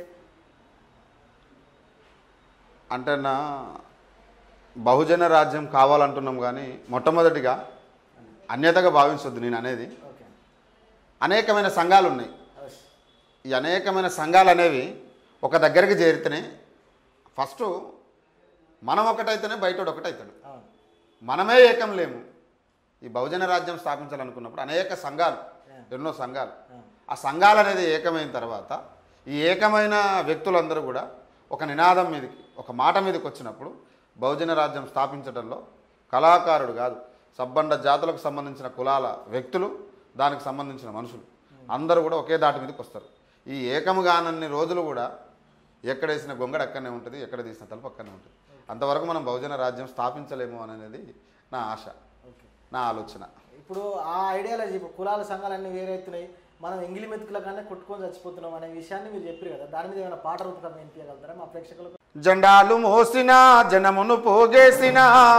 అంటే నా బహుజన రాజ్యం కావాలంటున్నాం కానీ మొట్టమొదటిగా అన్యతగా భావించొద్దు నేను అనేది ఓకే అనేకమైన సంఘాలు ఉన్నాయి అవశ్య. ఈ అనేకమైన సంఘాలు అనేవి ఒక దగ్గరికి చేరితేనే ఫస్ట్ మనం ఒకటైతేనే బయటోడు ఒకటైతాడు అవును మనమే ఏకం లేము ఈ బహుజన రాజ్యం స్థాపించాలనుకున్నప్పుడు అనేక సంఘాలు ఎన్నో సంఘాలు ఆ సంఘాలు అనేది ఏకమైన తర్వాత ఈ ఏకమైన వ్యక్తులందరూ కూడా ఒక నినాదం మీదకి ఒక మాట మీదకి వచ్చినప్పుడు బహుజన రాజ్యం స్థాపించడంలో కళాకారుడు కాదు సబ్బండ జాతులకు సంబంధించిన కులాల వ్యక్తులు దానికి సంబంధించిన మనుషులు అందరూ కూడా ఒకే దాటి మీదకి వస్తారు ఈ ఏకముగానన్ని రోజులు కూడా ఎక్కడ వేసిన గొంగడ అక్కడనే ఉంటుంది ఎక్కడ తీసిన తలుపు అక్కడనే ఉంటుంది అంతవరకు మనం బహుజన రాజ్యం స్థాపించలేము అనేది నా ఆశ ఓకే నా ఆలోచన ఇప్పుడు ఆ ఐడియాలజీ ఇప్పుడు కులాల సంఘాలన్నీ వేరేస్తున్నాయి మనం ఎంగిలి మెతుకుల కన్నా కొట్టుకొని చచ్చిపోతున్నాం అనే విషయాన్ని మీరు చెప్పారు కదా దాని మీద ఏమైనా పాట రూపకంగా వినిపించగలుగుతారా మా ప్రేక్షకులకు జెండాలు మోసిన జనమును పోగేసిన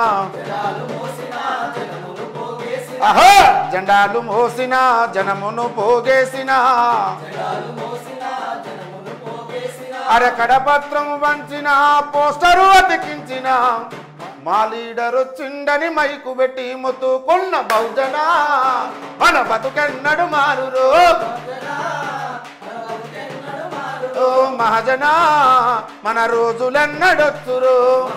అహో జెండాలు మోసిన జనమును పోగేసిన అరకడ పత్రము వంచిన పోస్టరు అతికించిన మా లీడరు చిండని మైకు పెట్టి మొత్తుకున్న బహుజన మన బతుకెన్నడు మారురో ఓ మహాజన మన రోజులెన్నడొచ్చురు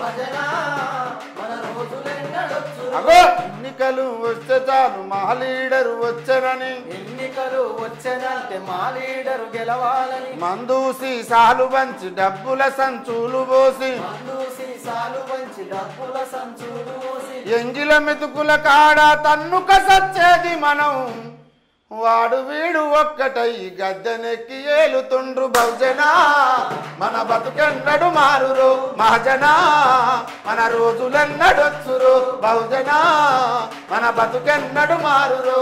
అగో ఎన్నికలు వస్తే చాలు మా లీడరు వచ్చరని ఎన్నికలు వచ్చానంటే మా లీడరు గెలవాలని మందు సీసాలు పంచి డబ్బుల సంచులు పోసి మందు సీసాలు పంచి డబ్బుల సంచులు మోసి ఎంగిల మెతుకుల కాడ తన్నుక సచ్చేది మనం వాడు వీడు ఒక్కటై గద్దెనెక్కి ఏలుతుండ్రు బహుజన మన బతుకెన్నడు మారురు మహజన మన రోజులెన్నడొచ్చురు బహుజన మన బతుకెన్నడు మారురు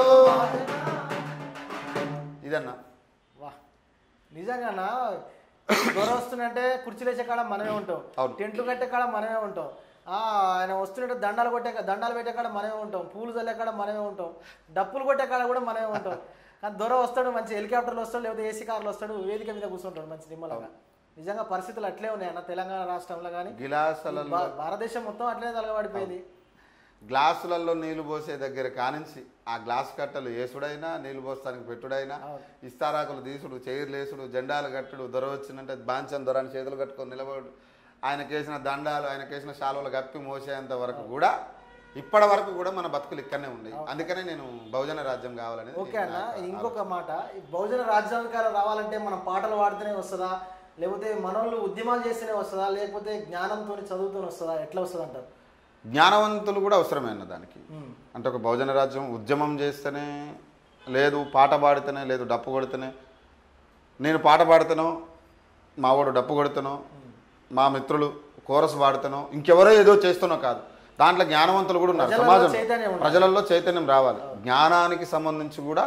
ఇదన్నా వా నిజంగానా దొర వస్తున్నట్టే కుర్చీలు వేసే కాడ మనమే ఉంటాం అవును. టెంట్లు కట్టే కాడ మనమే ఉంటాం ఆ, ఆయన వస్తున్నట్టు దండాలు కొట్టే కా- దండాలు పెట్టే కాడ మనమే ఉంటాం పూలు చల్లే కాడ మనమే ఉంటాం డప్పులు కొట్టే కాడ కూడా మనమే ఉంటాం కానీ దొర వస్తాడు మంచి హెలికాప్టర్లు వస్తాడు లేకపోతే ఏసీ కార్లు వస్తాడు వేదిక మీద కూర్చుంటాడు మంచి నిమ్మలంగా నిజంగా పరిస్థితులు అట్లే ఉన్నాయి అన్న తెలంగాణ రాష్ట్రంలో కానీ గిలాసులలో భారతదేశం మొత్తం అట్లనే తలగబడిపోయింది గ్లాసులలో నీళ్లు పోసే దగ్గర కానించి ఆ గ్లాస్ కట్టలు ఏసుడైనా నీళ్లు పోస్తానికి పెట్టుడైనా అవును. ఇస్తారాకులు తీసుడు చైర్లు వేసుడు జెండాలు కట్టుడు దొర వచ్చిందంటే బాంచన్ దొరని చేతులు కట్టుకొని నిలబడు ఆయనకేసిన దండాలు ఆయనకేసిన శాలువలు కప్పి మోసేంత వరకు కూడా ఇప్పటి వరకు కూడా మన బతుకులు ఇక్కడనే ఉన్నాయి అందుకనే నేను బహుజన రాజ్యం కావాలనేది ఓకే అన్న నా యొక్క ఇంకొక మాట ఈ బహుజన రాజ్యాధికారం రావాలంటే మనం పాటలు పాడితేనే వస్తుందా లేకపోతే మనోళ్ళు ఉద్యమాలు చేస్తేనే వస్తుందా లేకపోతే జ్ఞానంతో చదువుతూనే వస్తుందా ఎట్లా వస్తుంది అంటారు జ్ఞానవంతులు కూడా అవసరమే అన్న దానికి అంటే ఒక బహుజన రాజ్యం ఉద్యమం చేస్తేనే లేదు పాట పాడితేనే లేదు డప్పు కొడితేనే నేను పాట పాడుతానో మా వాడు డప్పు కొడుతానో మా మిత్రులు కోరస్ పాడుతానో ఇంకెవరో ఏదో చేస్తానో కాదు దాంట్లో జ్ఞానవంతులు కూడా ఉన్నారు ప్రజలలో సమాజం చైతన్యం ఉండాలి. ప్రజలలో చైతన్యం రావాలి జ్ఞానానికి సంబంధించి కూడా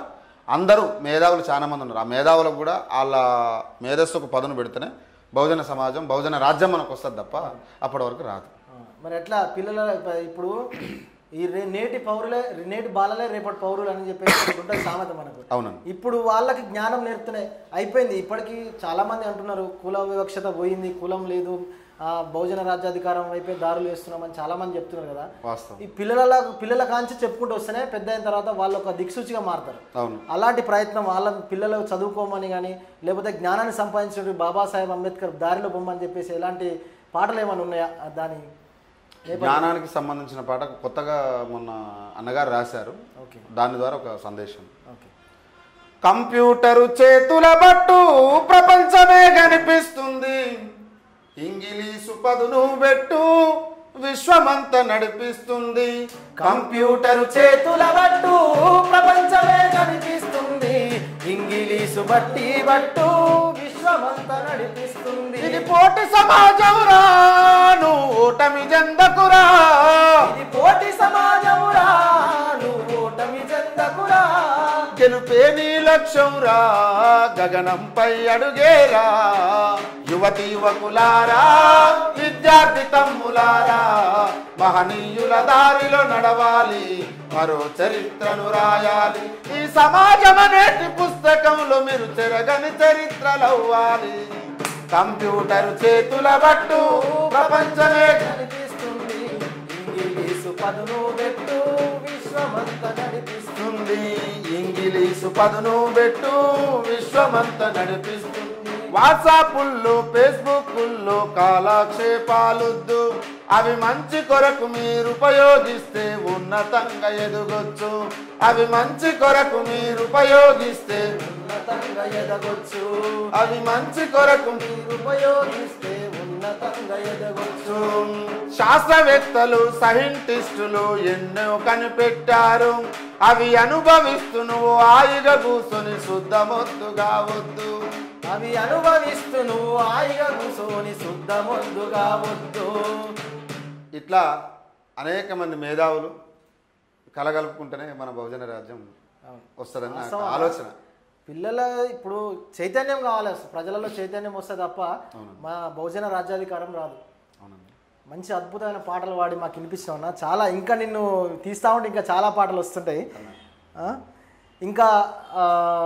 అందరూ మేధావులు చాలా మంది ఉన్నారు ఆ మేధావులకు కూడా వాళ్ళ మేధస్సుకు పదును పెడితేనే బహుజన సమాజం బహుజన రాజ్యం మనకు వస్తుంది తప్ప అప్పటి వరకు రాదు ఆ, మరి ఎట్లా పిల్లల ఇప్ప- ఇప్పుడు ఈ రే- నేటి పౌరులే నేటి బాలలే రేపటి పౌరులు అని చెప్పేసి ఒకటి ఉంటుంది సామెత మనకు అవునండి ఇప్పుడు వాళ్ళకి జ్ఞానం నేర్పుతున్నాయి అయిపోయింది ఇప్పటికీ చాలా మంది అంటున్నారు కుల వివక్షత పోయింది కులం లేదు ఆ, బహుజన రాజ్యాధికారం వైపే దారులు వేస్తున్నామని చాలా మంది చెప్తున్నారు కదా వాస్తవం ఈ పిల్లల పిల్లల కాంచి చెప్పుకుంటూ వస్తేనే పెద్ద అయిన తర్వాత వాళ్ళు ఒక దిక్సూచిగా మారుతారు అవును అలాంటి ప్రయత్నం వాళ్ళ పిల్లలు చదువుకోమని కానీ లేకపోతే జ్ఞానాన్ని సంపాదించిన బాబాసాహెబ్ అంబేద్కర్ దారిలో బొమ్మని చెప్పేసి ఎలాంటి పాటలు ఏమైనా ఉన్నాయా ఆ దాని జ్ఞానానికి సంబంధించిన పాట కొత్తగా మొన్న అన్నగారు రాశారు ఓకే దాని ద్వారా ఒక సందేశం ఓకే కంప్యూటరు చేతుల బట్టు ప్రపంచమే కనిపిస్తుంది ఇంగిలీసు పదును పెట్టు విశ్వమంత నడిపిస్తుంది కంప్యూటర్ చేతుల బట్టు ప్రపంచమే కనిపిస్తుంది ఇంగిలీసు బట్టి బట్టు విశ్వమంతా నడిపిస్తుంది ఇది పోటీ సమాజం రాను ఓటమి చెందకురా ఇది పోటీ సమాజమురా నువ్వు ఓటమి చెందకురా గెలుపే నీ లక్ష్యం రా గగనంపై అడుగేరా యువతి యువకులారా విద్యార్థి తమ్ములారా మహనీయుల దారిలో నడవాలి మరో చరిత్రను రాయాలి ఈ సమాజం అనేటి పుస్తకంలో మీరు తిరగని చరిత్రలవ్వాలి కంప్యూటర్ చేతుల బట్టు ప్రపంచమే కనిపిస్తుంది ఇంగిలీసు పదును పెట్టు విశ్వమంతా నడిపిస్తుంది నడిపిస్తుంది ఇంగిలీసు పదును పెట్టు విశ్వమంతా నడిపిస్తుంది వాట్సాపుల్లో ఫేస్బుక్ల్లో కాలక్షేపాలొద్దు అవి మంచి కొరకు మీరు ఉపయోగిస్తే ఉన్నతంగా ఎదగొచ్చు అవి మంచి కొరకు మీరు ఉపయోగిస్తే ఉన్నతంగా ఎదగొచ్చు అవి మంచి కొరకు మీరు ఉపయోగిస్తే ఉన్నతంగా ఎదగొచ్చు శాస్త్రవేత్తలు సైంటిస్టులు ఎన్నో కనిపెట్టారు అవి అనుభవిస్తూ నువ్వు హాయిగా కూర్చొని శుద్ధమొద్దు కావద్దు అవి అనుభవిస్తూ నువ్వు హాయిగా కూర్చొని శుద్ధమొద్దుగా వద్దు ఇట్లా అనేక మంది మేధావులు కలగలుపుకుంటేనే మన బహుజన రాజ్యం వస్తుందని నాకు వాస్తవం. ఆలోచన పిల్లల ఇప్పుడు చైతన్యం కావాలి అసలు ప్రజలలో చైతన్యం వస్తే తప్ప మా బహుజన రాజ్యాధికారం రాదు అవునండి మంచి అద్భుతమైన పాటలు పాడి మాకు వినిపిస్తామన్నా చాలా ఇంకా నిన్ను తీస్తా ఉంటే ఇంకా చాలా పాటలు వస్తుంటాయి ఆ? ఇంకా ఆ,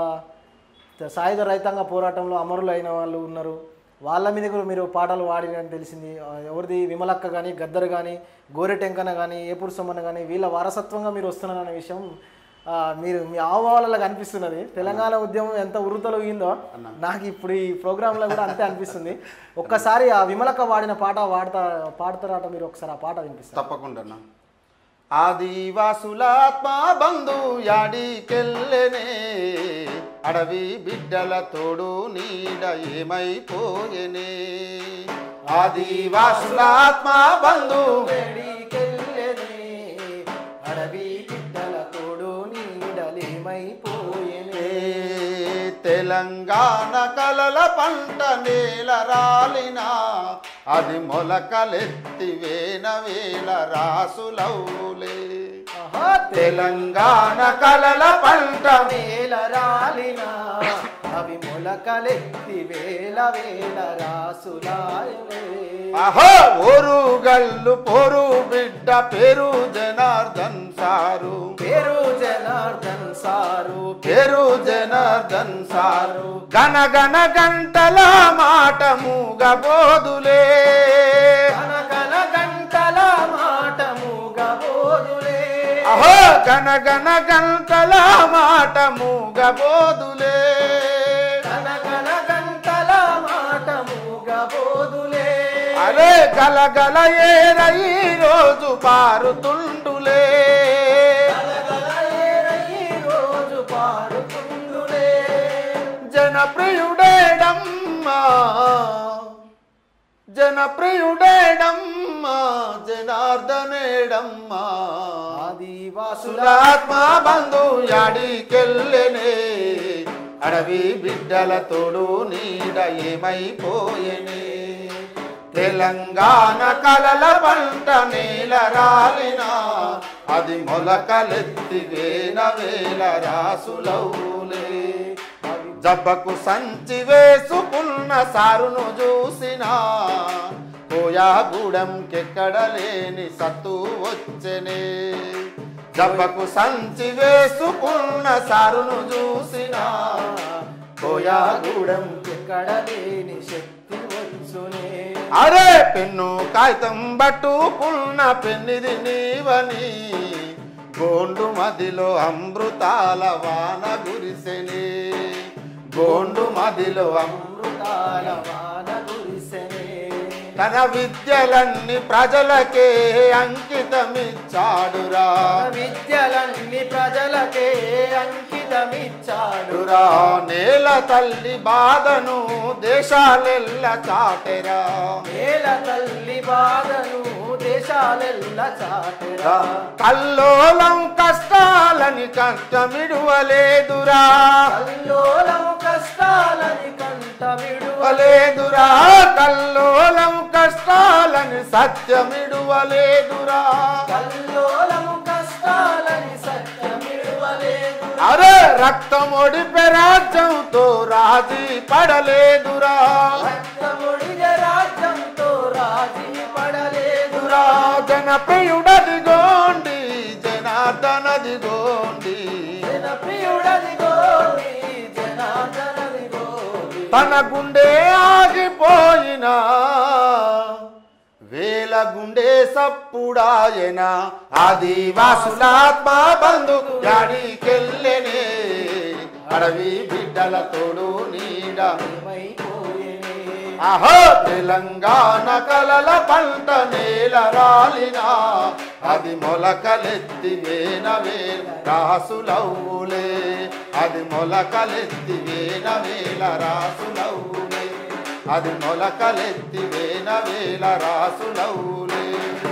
సాయుధ రైతాంగ పోరాటంలో అమరులు అయిన వాళ్ళు ఉన్నారు వాళ్ళ మీద కూడా మీరు పాటలు వాడినని తెలిసింది ఆ, ఎవరిది విమలక్క కానీ గద్దర్ కానీ గోరెటెంకన కానీ ఏపూరు సొమ్మన కానీ వీళ్ళ వారసత్వంగా మీరు వస్తున్నారనే విషయం ఆ, మీరు మీ ఆహ్వానాలలో కనిపిస్తున్నది తెలంగాణ ఉద్యమం ఎంత ఉరుతలుగిందో నాకు ఇప్పుడు ఈ ప్రోగ్రాంలో కూడా అంతే అనిపిస్తుంది ఒక్కసారి ఆ విమలక్క వాడిన పాట వాడతా పాడతారట మీరు ఒకసారి ఆ పాట వినిపిస్తారు తప్పకుండా అన్న. ఆదివాసుల ఆత్మ బంధు యాడికెళ్ళనే అడవి బిడ్డల తోడు నీడ ఏమైపోయెనే ఆదివాసుల ఆత్మ బంధు వేడికెళ్ళెనే, అడవి బిడ్డల తోడు నీడలేమైపోయెనే. తెలంగాణ కలల పంట నేల రాలినా అది మొలకలెత్తి వేన వేల రాసులవులే ఆహా, తెలంగాణ కలల పంట నేల రాలిన అవి మొలకలెత్తి వేల వేల రాసులాయలే అహో ఓరు గల్లు పోరు బిడ్డ పేరు జనార్దన్ సారు పేరు జనార్దన్ సారు పేరు జనార్దన్ సారు గన గన గంటల మాట మూగబోదులే కనకన గంటల మాట మూగబోదులే అహో గన గన గంటల మాట మూగబోదులే కనకన గంటల మాట మూగబోదులే అరే గల గల ఏర ఈ రోజు పారుతుండులే గలగలయేర ఈ రోజు పాడుతుండులే జనప్రియుడేడమ్మా జనప్రియుడేడమ్మా జనార్దనేడమ్మా ఆదివాసుల సులాత్మ బంధు యాడికెళ్ళెనే అడవి బిడ్డల తోడు నీడ ఏమైపోయెనే తెలంగాణ కలల పంట నేల రాలినా అది మొలకలెత్తి వేల వేల రాసులవులే జబ్బకు సంచి వేసుకున్న సారును చూసినా కోయాగూడెంకెక్కడ లేని సత్తు వచ్చెనే జబ్బకు సంచి వేసుకున్న సారును చూసినా కోయాగూడెం ఎక్కడ లేని శక్తి వచ్చునే అరే పెన్ను కాగితం పట్టుకున్న పెన్నిది నీవని గోండు మదిలో అమృతాల వాన గురిసెని గోండు మదిలో అమృతాల వాన కురిసెనే తన విద్యలన్నీ ప్రజలకే అంకితమిచ్చాడురా విద్యలన్నీ ప్రజలకే అంకితమిచ్చాడు రా నేల తల్లి బాధను దేశాలెల్ల చాటెరా నేల తల్లి బాధను దేశాలెల్ల చాటెరా కల్లోలం కష్టాలని కష్టమిడువలేదురా కల్లోలం కష్టాలని కంటమిడు లేదురా కల్లోలం కష్టాలని సత్యమిడువలేదురా కల్లోలం కష్టాలని సత్యమిడువలేదు అరే రక్తమొడిపె రాజ్యంతో రాజీ పడలేదురా రక్తముడిగ రాజ్యంతో రాజీ పడలేదు దురా జనప్రియుడదిగోండి జనార్దనదిగోండి జనప్రియుడదిగోని జనార్దనదిగోని తన గుండె ఆగిపోయినా వేల గుండె సప్పుడాయన ఆదివాసులాత్మ బంధు యాడికెళ్ళెనే అడవి బిడ్డల తోడు నీడ ఏమైపోయేనే అహో తెలంగాణ కలల పంట నేల రాలినా అది మొలకలెత్తి వేన వేల రాసులవులే అది మొలకలెత్తి వేన వేల రాసులవులే అది మొలకలెత్తి వేన వేల రాసులవులే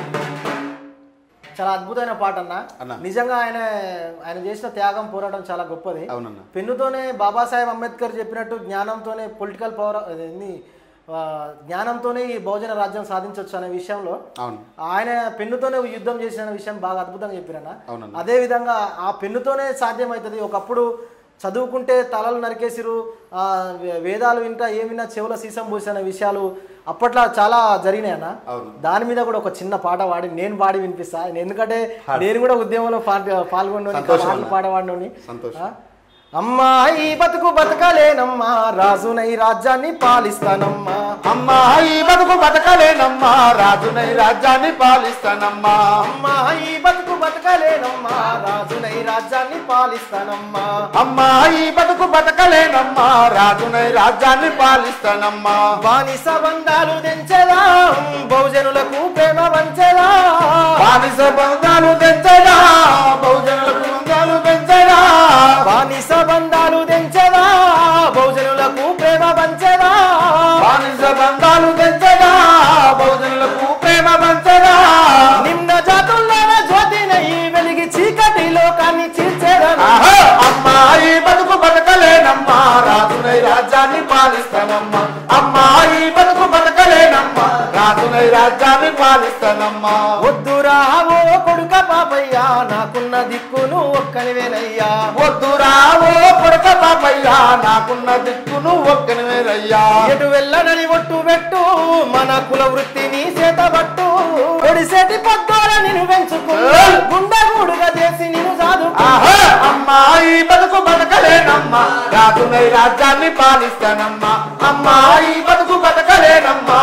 చాలా అద్భుతమైన పాట అన్న అన్న. నిజంగా ఆయన ఆయన చేసిన త్యాగం పోరాటం చాలా గొప్పది అవునన్న పెన్నుతోనే బాబాసాహెబ్ అంబేద్కర్ చెప్పినట్టు జ్ఞానంతోనే పొలిటికల్ పవర్ అదేంది, ఆ, జ్ఞానంతోనే ఈ బహుజన రాజ్యం సాధించవచ్చు అనే విషయంలో అవును ఆయన పెన్నుతోనే యుద్ధం చేసిన విషయం బాగా అద్భుతంగా చెప్పారన్న అవునన్న. అదే విధంగా ఆ పెన్నుతోనే సాధ్యమవుతుంది ఒకప్పుడు చదువుకుంటే తలలు నరికేసిరు ఆ, వే- వేదాలు వింటా ఏమిన్నా చెవుల సీసం పూసిన విషయాలు అప్పట్లో చాలా జరిగినాయి అన్న అవును. దాని మీద కూడా ఒక చిన్న పాట పాడి నేను పాడి వినిపిస్తా ఎందుకంటే నేను కూడా ఉద్యమంలో పాల్గొ- పాల్గొన్నాను సంతోషం పాటలు అన్న. పాడవాడిని సంతోషం. ఆ? అమ్మాయి బతుకు బతకలేనమ్మా రాజునై రాజ్యాన్ని పాలిస్తానమ్మా అమ్మాయి బతుకు బతకలేనమ్మా రాజునై రాజ్యాన్ని పాలిస్తానమ్మా అమ్మాయి బతుకు బతకలేనమ్మా రాజునై రాజ్యాన్ని పాలిస్తానమ్మా అమ్మాయి బతుకు బతకలేనమ్మా రాజునై రాజ్యాన్ని పాలిస్తానమ్మా బానిస బంధాలు తెంచదా బహుజనులకు ప్రేమ వంచదా బానిస బంధాలు తెంచడా బహుజనులకు బంధాలు పెంచడా బానిస బంధాలు తెంచదా బహుజనులకు ప్రేమ వంచదా బానిస బంధాలు తెంచడా బహుజనులకు ప్రేమ పంచడా నిమ్న జాతుల్లోన జ్యోతినై వెలిగి చీకటి లోకాన్ని చీల్చేదనా ఆహా! అమ్మాయి బతుకు బతకలేనమ్మా రాజునై రాజ్యాన్ని పాలిస్తానమ్మా అమ్మాయి బతుకు బతకలేనమ్మా రాజునై రాజ్యాన్ని పాలిస్తానమ్మా వద్దురా ఓ కొడుక పాపయ్యా నాకున్న దిక్కును ఒక్కనివేనయ్యా వద్దురా ఓ కొడుక పాపయ్యా నాకున్న దిక్కును ఒక్కనివేరయ్యా ఎటు వెళ్ళనని ఒట్టు పెట్టు మన కుల వృత్తిని చేతబట్టు ఒడిసేటి పద్దోల నిన్ను పెంచుకు గుండెగూడుగా చేసి నిన్ను సాధు ఆహా! అమ్మాయి బతుకు బతకలేనమ్మా రాజునై రాజ్యాన్ని పాలిస్తానమ్మా అమ్మాయి బతుకు బతకలేనమ్మా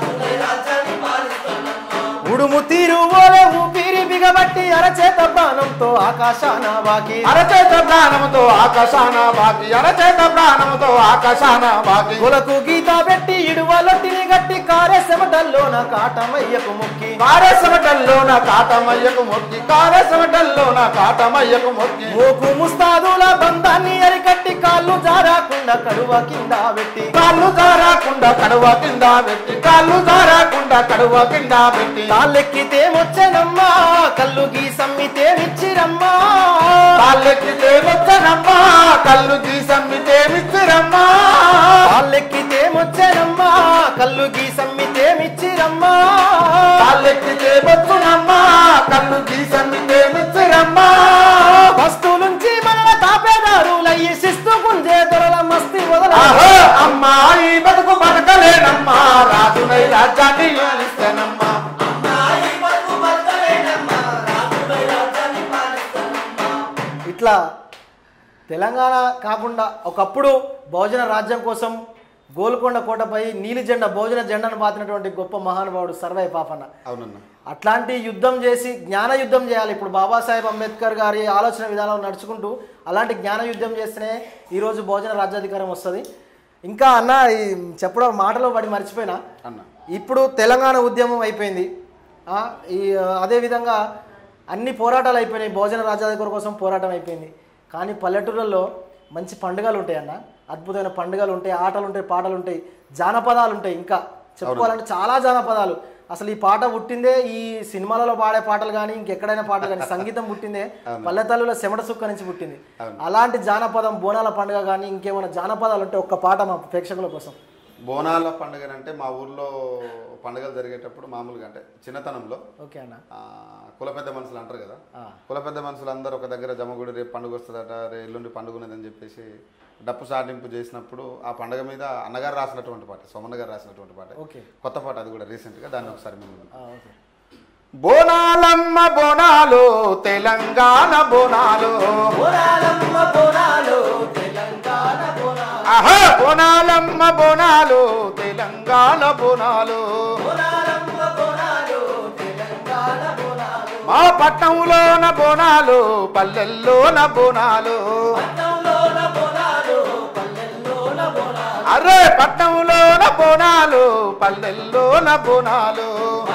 ఉడుము తీరు ఓలే ఊపిరి బిగబట్టి అరచేత ప్రాణంతో ఆకాశాన వాకి అరచేత ప్రాణముతో ఆకాశాన బాకి అరచేత ప్రాణముతో ఆకాశాన బాకి కులకు గీత పెట్టి ఇడువలొట్టిని గట్టి కారే చెమటల్లో నా కాటమయ్యకు ముక్కి కారేసమటల్లో నా కాటమయ్యకు మొక్కి కారేసమటల్లో నా కాటమయ్యకు మొక్కి మోకు ముస్తాదుల బంధాన్ని అరికట్టి కాళ్ళు జారాకుండా కడువ కింద పెట్టి కాళ్ళు జారాకుండా కడువ కింద పెట్టి కాళ్ళు జారాకుండా కడువ కింద పెట్టి కాళ్ళెక్కితే మొచ్చనమ్మా కళ్ళు గీసమ్మితే మిచ్చిరమ్మా కాళ్ళెక్కితే వచ్చనమ్మా కళ్ళు గీసమ్మితే మిచ్చిరమ్మా కాళ్ళెక్కితే మొచ్చనమ్మా కళ్ళు గీసమ్మితే మిచ్చిరమ్మా కాళ్ళెక్కితే వచ్చునమ్మా కళ్ళు గీసమ్మితే మిచ్చిరమ్మా వస్తువులుంచి మన తాపేదారులయ్యి శిస్తు గుంజే దొరల మస్తి బతకలేనమ్మా రాజునై రాజ్యాన్ని పాలిస్తానమ్మా ఇట్లా తెలంగాణ కాకుండా ఒకప్పుడు బహుజన రాజ్యం కోసం గోల్కొండ కోటపై నీలి జెండా బహుజన జెండాను పాతినటువంటి గొప్ప మహానుభావుడు సర్వై పాపన్న అవునన్నా అట్లాంటి యుద్ధం చేసి జ్ఞాన యుద్ధం చేయాలి ఇప్పుడు బాబాసాహెబ్ అంబేద్కర్ గారి ఆలోచన విధానం నడుచుకుంటూ అలాంటి జ్ఞాన యుద్ధం చేస్తేనే ఈరోజు బహుజన రాజ్యాధికారం వస్తుంది ఇంకా అన్న ఈ చెప్పడం మాటలో పడి మర్చిపోయినా అన్న ఇప్పుడు తెలంగాణ ఉద్యమం అయిపోయింది ఆ, ఈ ఆ, అదేవిధంగా అన్ని పోరాటాలు అయిపోయినాయి భోజన రాజ్యాధికారి కోసం పోరాటం అయిపోయింది కానీ పల్లెటూళ్ళల్లో మంచి పండుగలు ఉంటాయి అన్న అద్భుతమైన పండుగలు ఉంటాయి ఆటలు ఉంటాయి పాటలు ఉంటాయి జానపదాలు ఉంటాయి ఇంకా చెప్పుకోవాలంటే చాలా జానపదాలు అసలు ఈ పాట పుట్టిందే ఈ సినిమాలలో పాడే పాటలు కానీ ఇంకెక్కడైనా పాటలు కానీ సంగీతం పుట్టిందే పల్లెతల్లుల చెమట సుక్క నుంచి పుట్టింది అలాంటి జానపదం బోనాల పండుగ కానీ ఇంకేమైనా జానపదాలు ఉంటే ఒక్క పాట మా ప్రేక్షకుల కోసం బోనాల పండుగ అంటే మా ఊర్లో పండుగలు జరిగేటప్పుడు మామూలుగా అంటే చిన్నతనంలో ఓకే అన్న ఆ, కుల పెద్ద మనుషులు అంటారు కదా ఆ. కుల పెద్ద మనుషులు అందరూ ఒక దగ్గర జమగుడి రేపు పండుగ వస్తుందట రే ఎల్లుండి పండుగ ఉన్నదని చెప్పేసి డప్పు సాటింపు చేసినప్పుడు ఆ పండుగ మీద అన్నగారు రాసినటువంటి పాట సోమన్న గారు రాసినటువంటి పాట ఓకే కొత్త పాట అది కూడా రీసెంట్గా దాన్ని ఒకసారి మేము ఆ, ఓకే బోనాలమ్మ బోనాలు తెలంగాణ బోనాలు ఆహా బోనాలమ్మ బోనాలు తెలంగాణ బోనాలు మా పట్టణంలోన బోనాలు పల్లెల్లోన బోనాలు అరే పట్టణంలోన బోనాలు పల్లెల్లోన బోనాలు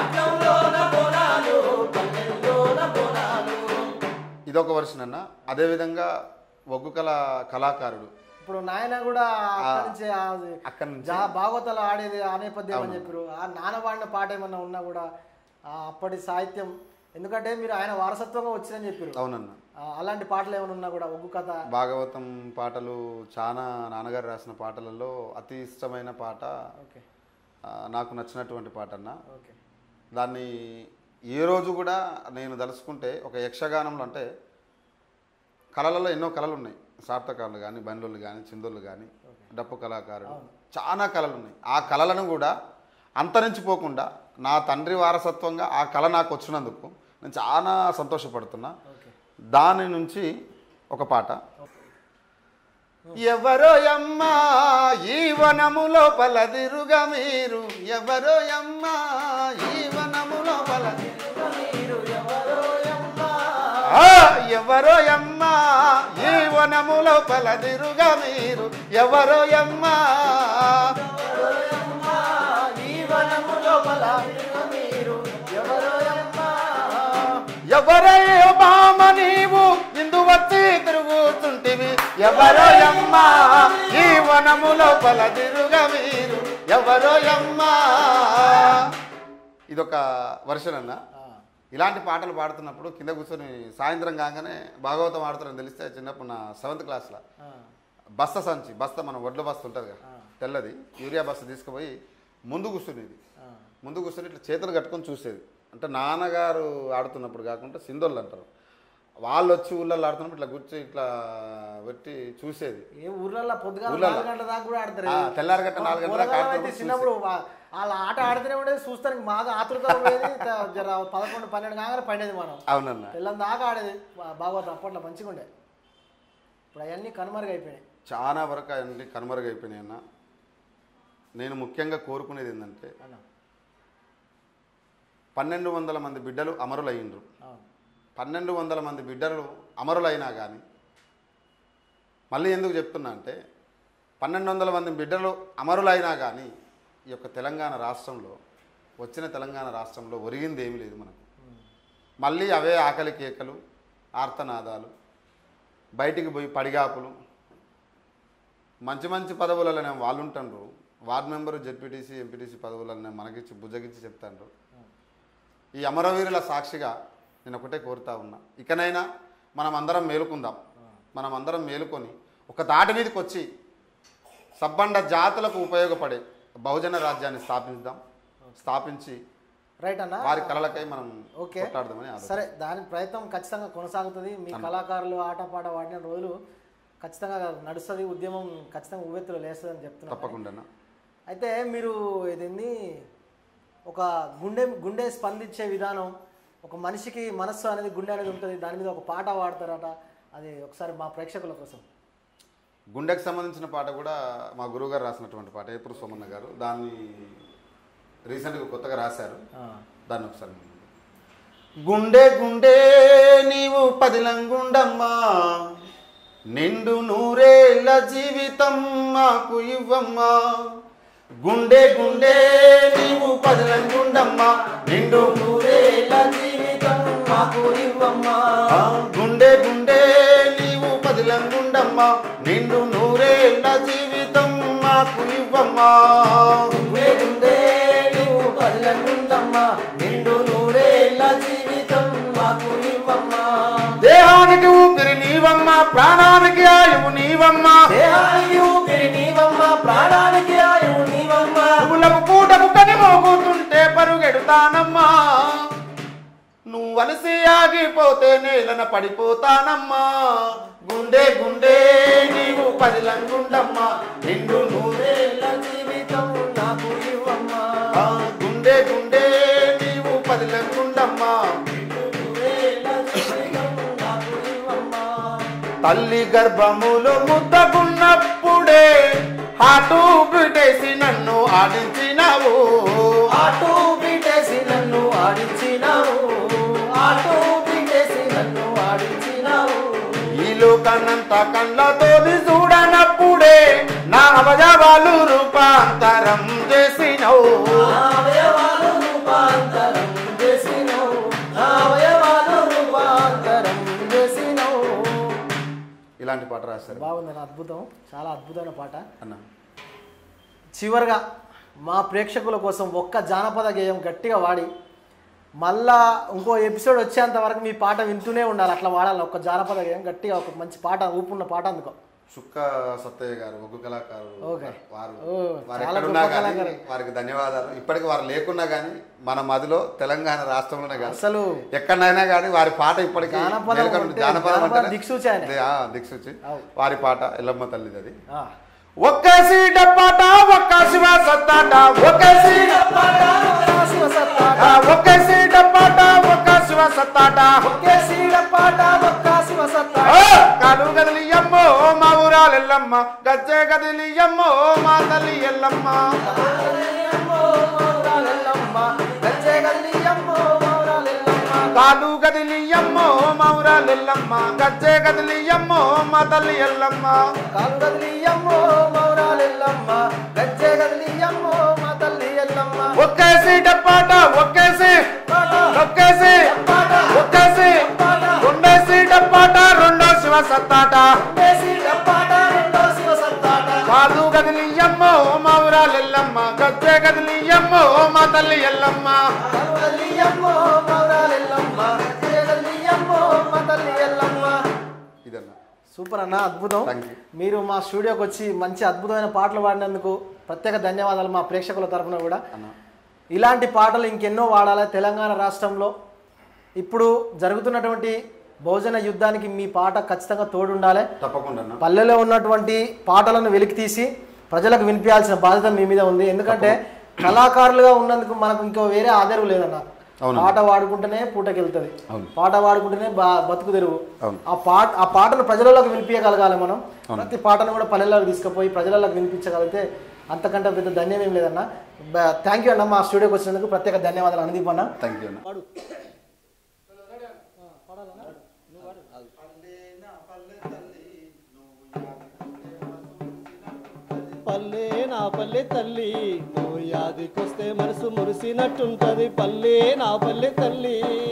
ఇదొక వర్షన్ అన్న అదేవిధంగా ఒగ్గు కళ కళాకారుడు ఇప్పుడు నాయన కూడా అక్కడి నుంచి ఆ అక్కడి నుంచి జా భాగవతాలు ఆడేది ఆ నేపథ్యం అని చెప్పారు ఆ నాన్న పాడిన పాట ఏమన్నా ఉన్నా కూడా ఆ అప్పటి సాహిత్యం ఎందుకంటే మీరు ఆయన వారసత్వంగా వచ్చిందని చెప్పారు అవునన్న ఆ, అలాంటి పాటలు ఏమైనా ఉన్నా కూడా ఒగ్గు కథ భాగవతం పాటలు చాలా నాన్నగారు రాసిన పాటలలో అతి ఇష్టమైన పాట ఓకే ఆ, నాకు నచ్చినటువంటి పాట అన్న ఓకే దాన్ని ఏ రోజు కూడా నేను దలుచుకుంటే ఒక యక్షగానంలో అంటే కళలలో ఎన్నో కళలు ఉన్నాయి సార్థకాలు కానీ బండ్లు కానీ చిందులు కానీ డప్పు కళాకారుడు చాలా కళలు ఉన్నాయి ఆ కళలను కూడా అంతరించిపోకుండా నా తండ్రి వారసత్వంగా ఆ కళ నాకు వచ్చినందుకు నేను చాలా సంతోషపడుతున్నా ఓకే దాని నుంచి ఒక పాట ఎవరో అమ్మా ఈ వనము లోపల తిరుగా మీరు ఎవరో అమ్మా ఈ వనము లోపల ఆ, ఎవరో అమ్మా ఈ వనము లోపల తిరుగా మీరు ఎవరో అమ్మా ఎవరయ్యో బామ నీవు ఇందు వచ్చి తిరుగుతుంటివి ఎవరో అమ్మా ఈ వనము లోపల తిరుగా మీరు ఎవరో అమ్మా ఇదొక వర్షన్ అన్న ఆ, ఇలాంటి పాటలు పాడుతున్నప్పుడు కింద కూర్చొని సాయంత్రం కాగానే భాగవతం ఆడుతారని తెలిస్తే చిన్నప్పుడు నా సెవెంత్ క్లాస్లో ఆ, బస్త సంచి బస్త మన వడ్ల బస్త ఉంటుంది కదా తెల్లది యూరియా బస్త తీసుకుపోయి ముందు కూర్చునేది ఆ, ముందు కూర్చొని ఇట్లా చేతులు కట్టుకొని చూసేది అంటే నాన్నగారు ఆడుతున్నప్పుడు కాకుండా సింధోళ్ళు అంటారు వాళ్ళు వచ్చి ఊళ్ళల్లో ఆడుతున్నప్పుడు ఇట్లా కూర్చొని ఇట్లా పెట్టి చూసేది ఏ ఊర్లలో పొద్దుగాల ఊర్లలో. నాలుగు గంటల దాకా కూడా ఆడతారు ఆ, తెల్లారగట్ట నాలుగు గంటల దాకా పూరగాలం అయితే ఆడుతున్నప్పుడు చిన్నప్పుడు వా- వాళ్ళ ఆట ఆడితేనే ఉండేది చూస్తానికి బాగా ఆతృత ఉండేది త- జర పదకొండు పన్నెండు కాగానే పడేది మనం అవునన్న తెల్లని దాకా ఆడేది బా- భాగవతం అప్పట్లో మంచిగా ఉండే ఇప్పుడు అవన్నీ కనుమరుగైపోయినాయి చాలా వరకు అన్ని కనుమరుగైపోయినాయి అన్న నేను ముఖ్యంగా కోరుకునేది ఏంటంటే అన్న పన్నెండు వందల మంది బిడ్డలు అమరులయ్యిండ్రు అవును పన్నెండు వందల మంది బిడ్డలు అమరులైనా కానీ మళ్ళీ ఎందుకు చెప్తున్నా అంటే పన్నెండు వందల మంది బిడ్డలు అమరులైనా కానీ ఈ యొక్క తెలంగాణ రాష్ట్రంలో వచ్చిన తెలంగాణ రాష్ట్రంలో ఒరిగింది ఏమీ లేదు మనకు మళ్ళీ అవే ఆకలి కేకలు ఆర్తనాదాలు బయటికి పోయి పడిగాపులు మంచి మంచి పదవులలో వాళ్ళు ఉంటుండ్రు వార్డ్ మెంబరు జెడ్పీటీసీ ఎంపీటీసీ పదవులను మనకిచ్చి బుజ్జగిచ్చి చెప్తాండ్రు ఈ అమరవీరుల సాక్షిగా నేను ఒకటే కోరుతా ఉన్నా ఇకనైనా మనం అందరం మేలుకుందాం మనం అందరం మేలుకొని ఒక దాటి మీదకి వచ్చి సబ్బండ జాతులకు ఉపయోగపడే బహుజన రాజ్యాన్ని స్థాపిద్దాం స్థాపించి రైట్ అన్న వారి కళలకై మనం ఓకే. కొట్లాడదామని ఆలోచన సరే దాని ప్రయత్నం ఖచ్చితంగా కొనసాగుతుంది మీ కళాకారులు ఆటపాట వాడిన రోజులు ఖచ్చితంగా నడుస్తుంది ఉద్యమం ఖచ్చితంగా ఉవ్వెత్తులో లేస్తుంది అని చెప్తున్నా తప్పకుండా అయితే మీరు ఇదేంది ఒక గుండె గుండె స్పందించే విధానం ఒక మనిషికి మనస్సు అనేది గుండె అనేది ఉంటుంది దాని మీద ఒక పాట పాడతారట అది ఒకసారి మా ప్రేక్షకుల కోసం గుండెకి సంబంధించిన పాట కూడా మా గురువు గారు రాసినటువంటి పాట ఏపురు సోమన్న గారు దాన్ని రీసెంట్గా కొత్తగా రాశారు ఆ. దాన్ని ఒకసారి గుండె గుండె నీవు పదిలంగుండమ్మా నిండు నూరేళ్ళ జీవితం మాకు ఇవ్వమ్మా గుండె గుండె నీవు పదిలంగుండమ్మా నిండు నూరేళ్ళ జీవితం మాకు ఇవ్వమ్మా ఆ, గుండె గుండె నీవు పదిలంగుండమ్మా నిండు నూరేళ్ళ జీవితం మాకు ఇవ్వమ్మా గుండె గుండె నువ్వు పల్లెండుందమ్మా నిండు నూరేళ్ళ జీవితం మాకు ఇవ్వమ్మా దేహానికి ఊపిరి నీవమ్మా ప్రాణానికి ఆయువు నీవమ్మా దేహానికి ఊపిరి నీవమ్మా ప్రాణానికి ఆయువు నీవమ్మా పువ్వులకు పూటకు కని మోగుతుంటే పరుగెడుతానమ్మా నువ్వు అలసి ఆగిపోతే నేలన పడిపోతానమ్మా గుండె గుండె నీవు పదిలంగుండమ్మా నిండు నూరే నూరేళ్ళ జీవితం నాకు ఇవ్వమ్మా ఆ, గుండె గుండె నీవు పదిలంగుండమ్మా నూరేళ్ళ జీవితం నాకు ఇవ్వమ్మా తల్లి గర్భములో ముద్దకున్నప్పుడే హాటు బిటేసి నన్ను ఆడించినావు ఆటో బిటేసి నన్ను ఆడించినావు ఆటో బిటేసి నన్ను ఆడించినావు ఈ లోకాన్నంత కళ్ళతోని చూడనప్పుడే నా అవయవాలు రూపాంతరం చేసినవు నా అవయవాలు రూపాంతరం చేసినావు నా అవయవాలు రూపాంతరం చేసినావు ఇలాంటి పాట రాశారు బాగుంది అద్భుతం చాలా అద్భుతమైన పాట అన్న చివరిగా మా ప్రేక్షకుల కోసం ఒక్క జానపద గేయం గట్టిగా వాడి మళ్ళా ఇంకో ఎపిసోడ్ వచ్చేంత వరకు మీ పాట వింటూనే ఉండాలి అట్లా వాడాలి ఒక్క జానపద గేయం గట్టిగా ఒక మంచి పాట ఊపున్న పాట అందుకో సుక్క సత్తయ్య గారు ఒగ్గు కళాకారు ఓకే. వారు ఓ, వారు చాలా ఎక్కడున్నా గొప్ప కానీ కళాకారు. వారికి ధన్యవాదాలు ఇప్పటికి వారు లేకున్నా కానీ మన మదిలో తెలంగాణ రాష్ట్రంలోనే కాదు అసలు ఎక్కడైనా కానీ వారి పాట ఇప్పటికీ జానపదం మేలుకొని ఉంది. అంటే జానపదం జానపద అంటేనే- దిక్సూచి ఆయన. అదే, ఆ, దిక్సూచి అవు. వారి పాట ఎల్లమ్మ తల్లిది అది ఆ. ఒక్క సీట పాట ఒక్క శివ సత్తాట ఒక్క సీట శివ సత్తాట, ఆ, ఒక్క సీట పాట ఒక్క శివ సత్తాట ఒకే సీడ పాట ఒక్క శివ సత్తాట. ఆ, కాలు గదిలి అమ్మో మా ఊరాలు ఎల్లమ్మ గజ్జె గదిలి అమ్మో మా తల్లి ఎల్లమ్మ ఎల్లమ్మో మౌరాలెల్లమ్మ, గజ్జె గల్లియమ్మో మౌరాలెల్లమ్మ. కాలు గదిలి అమ్మో మా ఊరాలు ఎల్లమ్మ గజ్జె గదిలి అమ్మో మా తల్లి ఎల్లమ్మ కాలు గదిలియమ్మో మౌరాలెల్లమ్మ, గజ్జె గదిలియమ్మో మా తల్లి ఎల్లమ్మ. ఒక్క సీట పాట ఒక్కేసి పాట, ఒక్కేసి పాట, ఒక్కేసి పాట, రెండో సీట పాట రెండో శివ సత్తాట ఒకే సీడ పాట రెండో శివ సత్తాట. కాదు గదిలి అమ్మో మా ఊరాలు ఎల్లమ్మ గజ్జె గదిలి అమ్మో మా తల్లి ఎల్లమ్మ కాలు గదిలియమ్మో మౌరాలెల్లమ్మ, గజ్జె గదిలియమ్మో మా తల్లి ఎల్లమ్మ. ఇదన్నా సూపర్ అన్న అద్భుతం Thank you. మీరు మా స్టూడియోకి వచ్చి మంచి అద్భుతమైన పాటలు పాడినందుకు ప్రత్యేక ధన్యవాదాలు మా ప్రేక్షకుల తరఫున కూడా అన్న ఇలాంటి పాటలు ఇంకెన్నో వాడాలి తెలంగాణ రాష్ట్రంలో ఇప్పుడు జరుగుతున్నటువంటి బహుజన యుద్ధానికి మీ పాట ఖచ్చితంగా తోడుండాలి తప్పకుండా అన్న పల్లెలో ఉన్నటువంటి పాటలను వెలికి తీసి ప్రజలకు వినిపించాల్సిన బాధ్యత మీ మీద ఉంది ఎందుకంటే కళాకారులుగా ఉన్నందుకు మనకు ఇంకో వేరే ఆధారం లేదన్న అవును. పాట పాడుకుంటేనే పూటకెళ్తుంది అవును. పాట పాడుకుంటేనే బా బతుకు తెరువు అవును. ఆ పాట ఆ పాటను ప్రజలలోకి వినిపించగలగాలి మనం ప్రతి పాటను కూడా పల్లెల్లోకి తీసుకుపోయి ప్రజలలోకి వినిపించగలిగితే అంతకంటే పెద్ద ధన్యం ఏం లేదన్న థ్యాంక్ యూ అన్న మా స్టూడియోకి వచ్చినందుకు ప్రత్యేక ధన్యవాదాలు అనుదీప్ అన్న థ్యాంక్ యూ అన్న పల్లె నా పల్లె తల్లి నువ్వు యాదికొస్తే మనసు మురిసినట్టుంటది పల్లె నా పల్లె తల్లి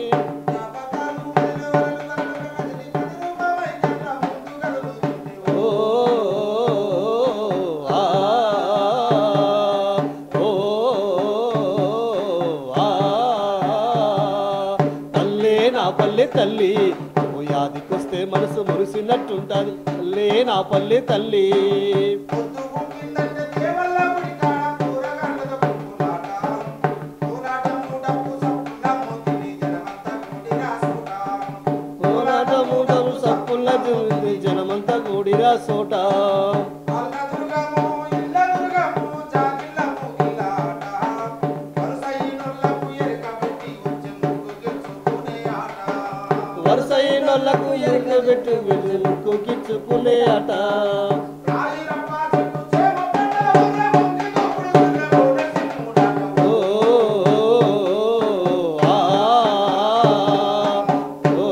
ఓ, ఆ, ఓ, ఆ, పల్లె నా పల్లె తల్లి నువ్వు యాదికొస్తే మనసు మురిసినట్టుంటది పల్లె నా పల్లె తల్లి పోరాటముడము సప్పుల జరుగుతుంది జనమంతా కూడిరా సోట దుర్గము ఇల్ల దుర్గము జాగిల్ల వాళ్ళకు ఎరుక పెట్టి వెళ్ళి ముక్కు గిచ్చుకునే అట ఓ, ఆ, ఓ,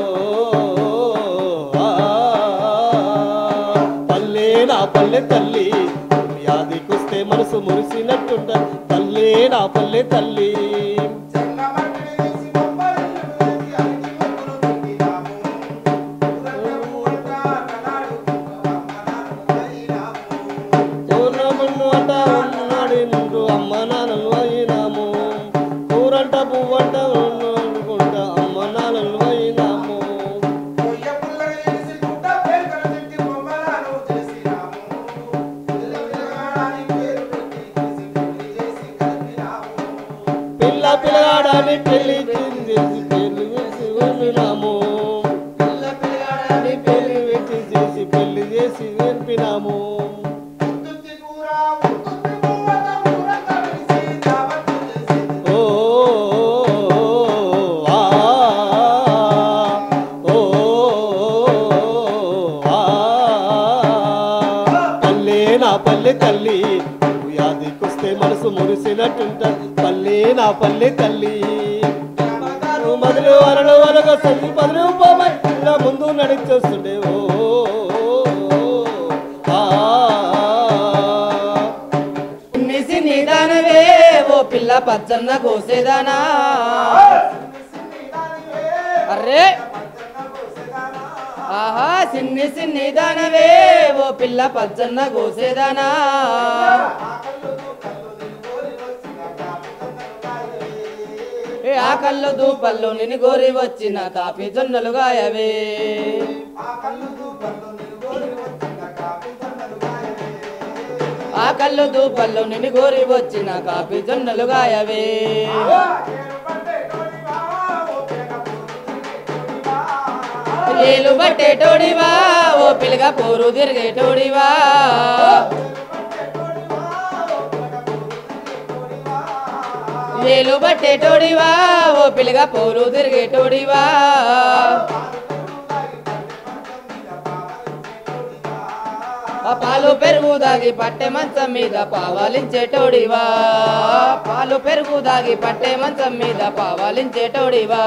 ఆ. పల్లె నా పల్లె తల్లి యాదికొస్తే మనసు మురిసినట్టుంట పల్లె నా పల్లె తల్లి పూర్ణమన్ను అంట ఉన్నాడు నుండు అమ్మ నాన్నలు అయినాము కూరంట పువ్వంట ఉన్ను అనుకుంటా అమ్మ నాన్నలు అయినాము పిల్ల పిల్లగాడని పెళ్లి చేసి పెళ్లి చేసి వెళ్ళినాము పిల్ల పిల్లగాడని పెళ్లి పెట్టి చేసి పెళ్లి చేసి వెళ్ళినాము ఓ ఆ ఓ ఆ పల్లె నా పల్లె తల్లి నువ్వు యాదికొస్తే మనసు మురిసినట్టుంట పల్లె నా పల్లె తల్లి నువ్వు మొదలు వరలు వరగ సంధి పదులు పోమై ఇలా ముందు నడిచేస్తుండే ఓ ఆ నిసి నిదానవే ఓ పిల్ల పచ్చన్న కోసేదానా అర్రే ఆహా సిన్ని సిన్ని దానవే ఓ పిల్ల పచ్చన్న కోసేదానా ఏ ఆకళ్ళు దూపల్లో నిన్ను గోరి వచ్చిన కాపీ జొన్నలు గాయవే ఆ కళ్ళు దూపల్లో నిన్ను గోరి వచ్చిన కాపీ జొన్నలు గాయవే ఏలు బట్టేటోడివా ఓ పిల్లగా పోరు తిరిగేటోడివా ఏలు బట్టేటోడివా ఓ పిల్లగా పోరు తిరిగేటోడివా ఆ పాలు పెరుగు దాగి పట్టె మంచం మీద పావాలించేటోడివా పాలు పెరుగు దాగి పట్టె మంచం మీద పావాలించేటోడివా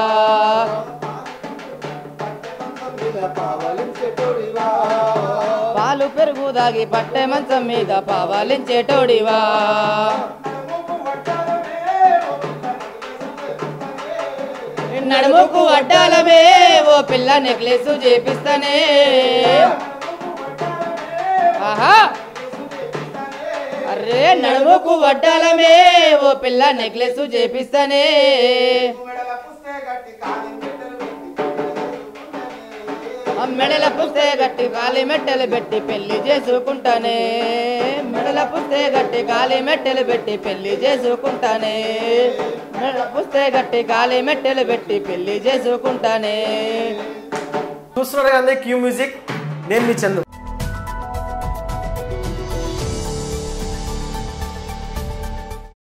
పాలు పెరుగు దాగి పట్టె మంచం మీద పావాలించేటోడివా నడుముకు అడ్డాలమే ఓ పిల్ల నెక్లెస్ చేపిస్తానే ఆహా అరే నడుముకు వడ్డాలమే ఓ పిల్ల నెక్లెస్ చేపిస్తానే ఆ మెడల పుస్తే గట్టి కాలి మెట్టెలు పెట్టి పెళ్లి చేసుకుంటానే మెడల పుస్తే గట్టి కాలి మెట్టెలు పెట్టి పెళ్లి చేసుకుంటానే మెడల పుస్తే గట్టి కాలి మెట్టెలు పెట్టి పెళ్లి చేసుకుంటానే చూస్తున్నారు కానీ క్యూ మ్యూజిక్ నేను మీ చందు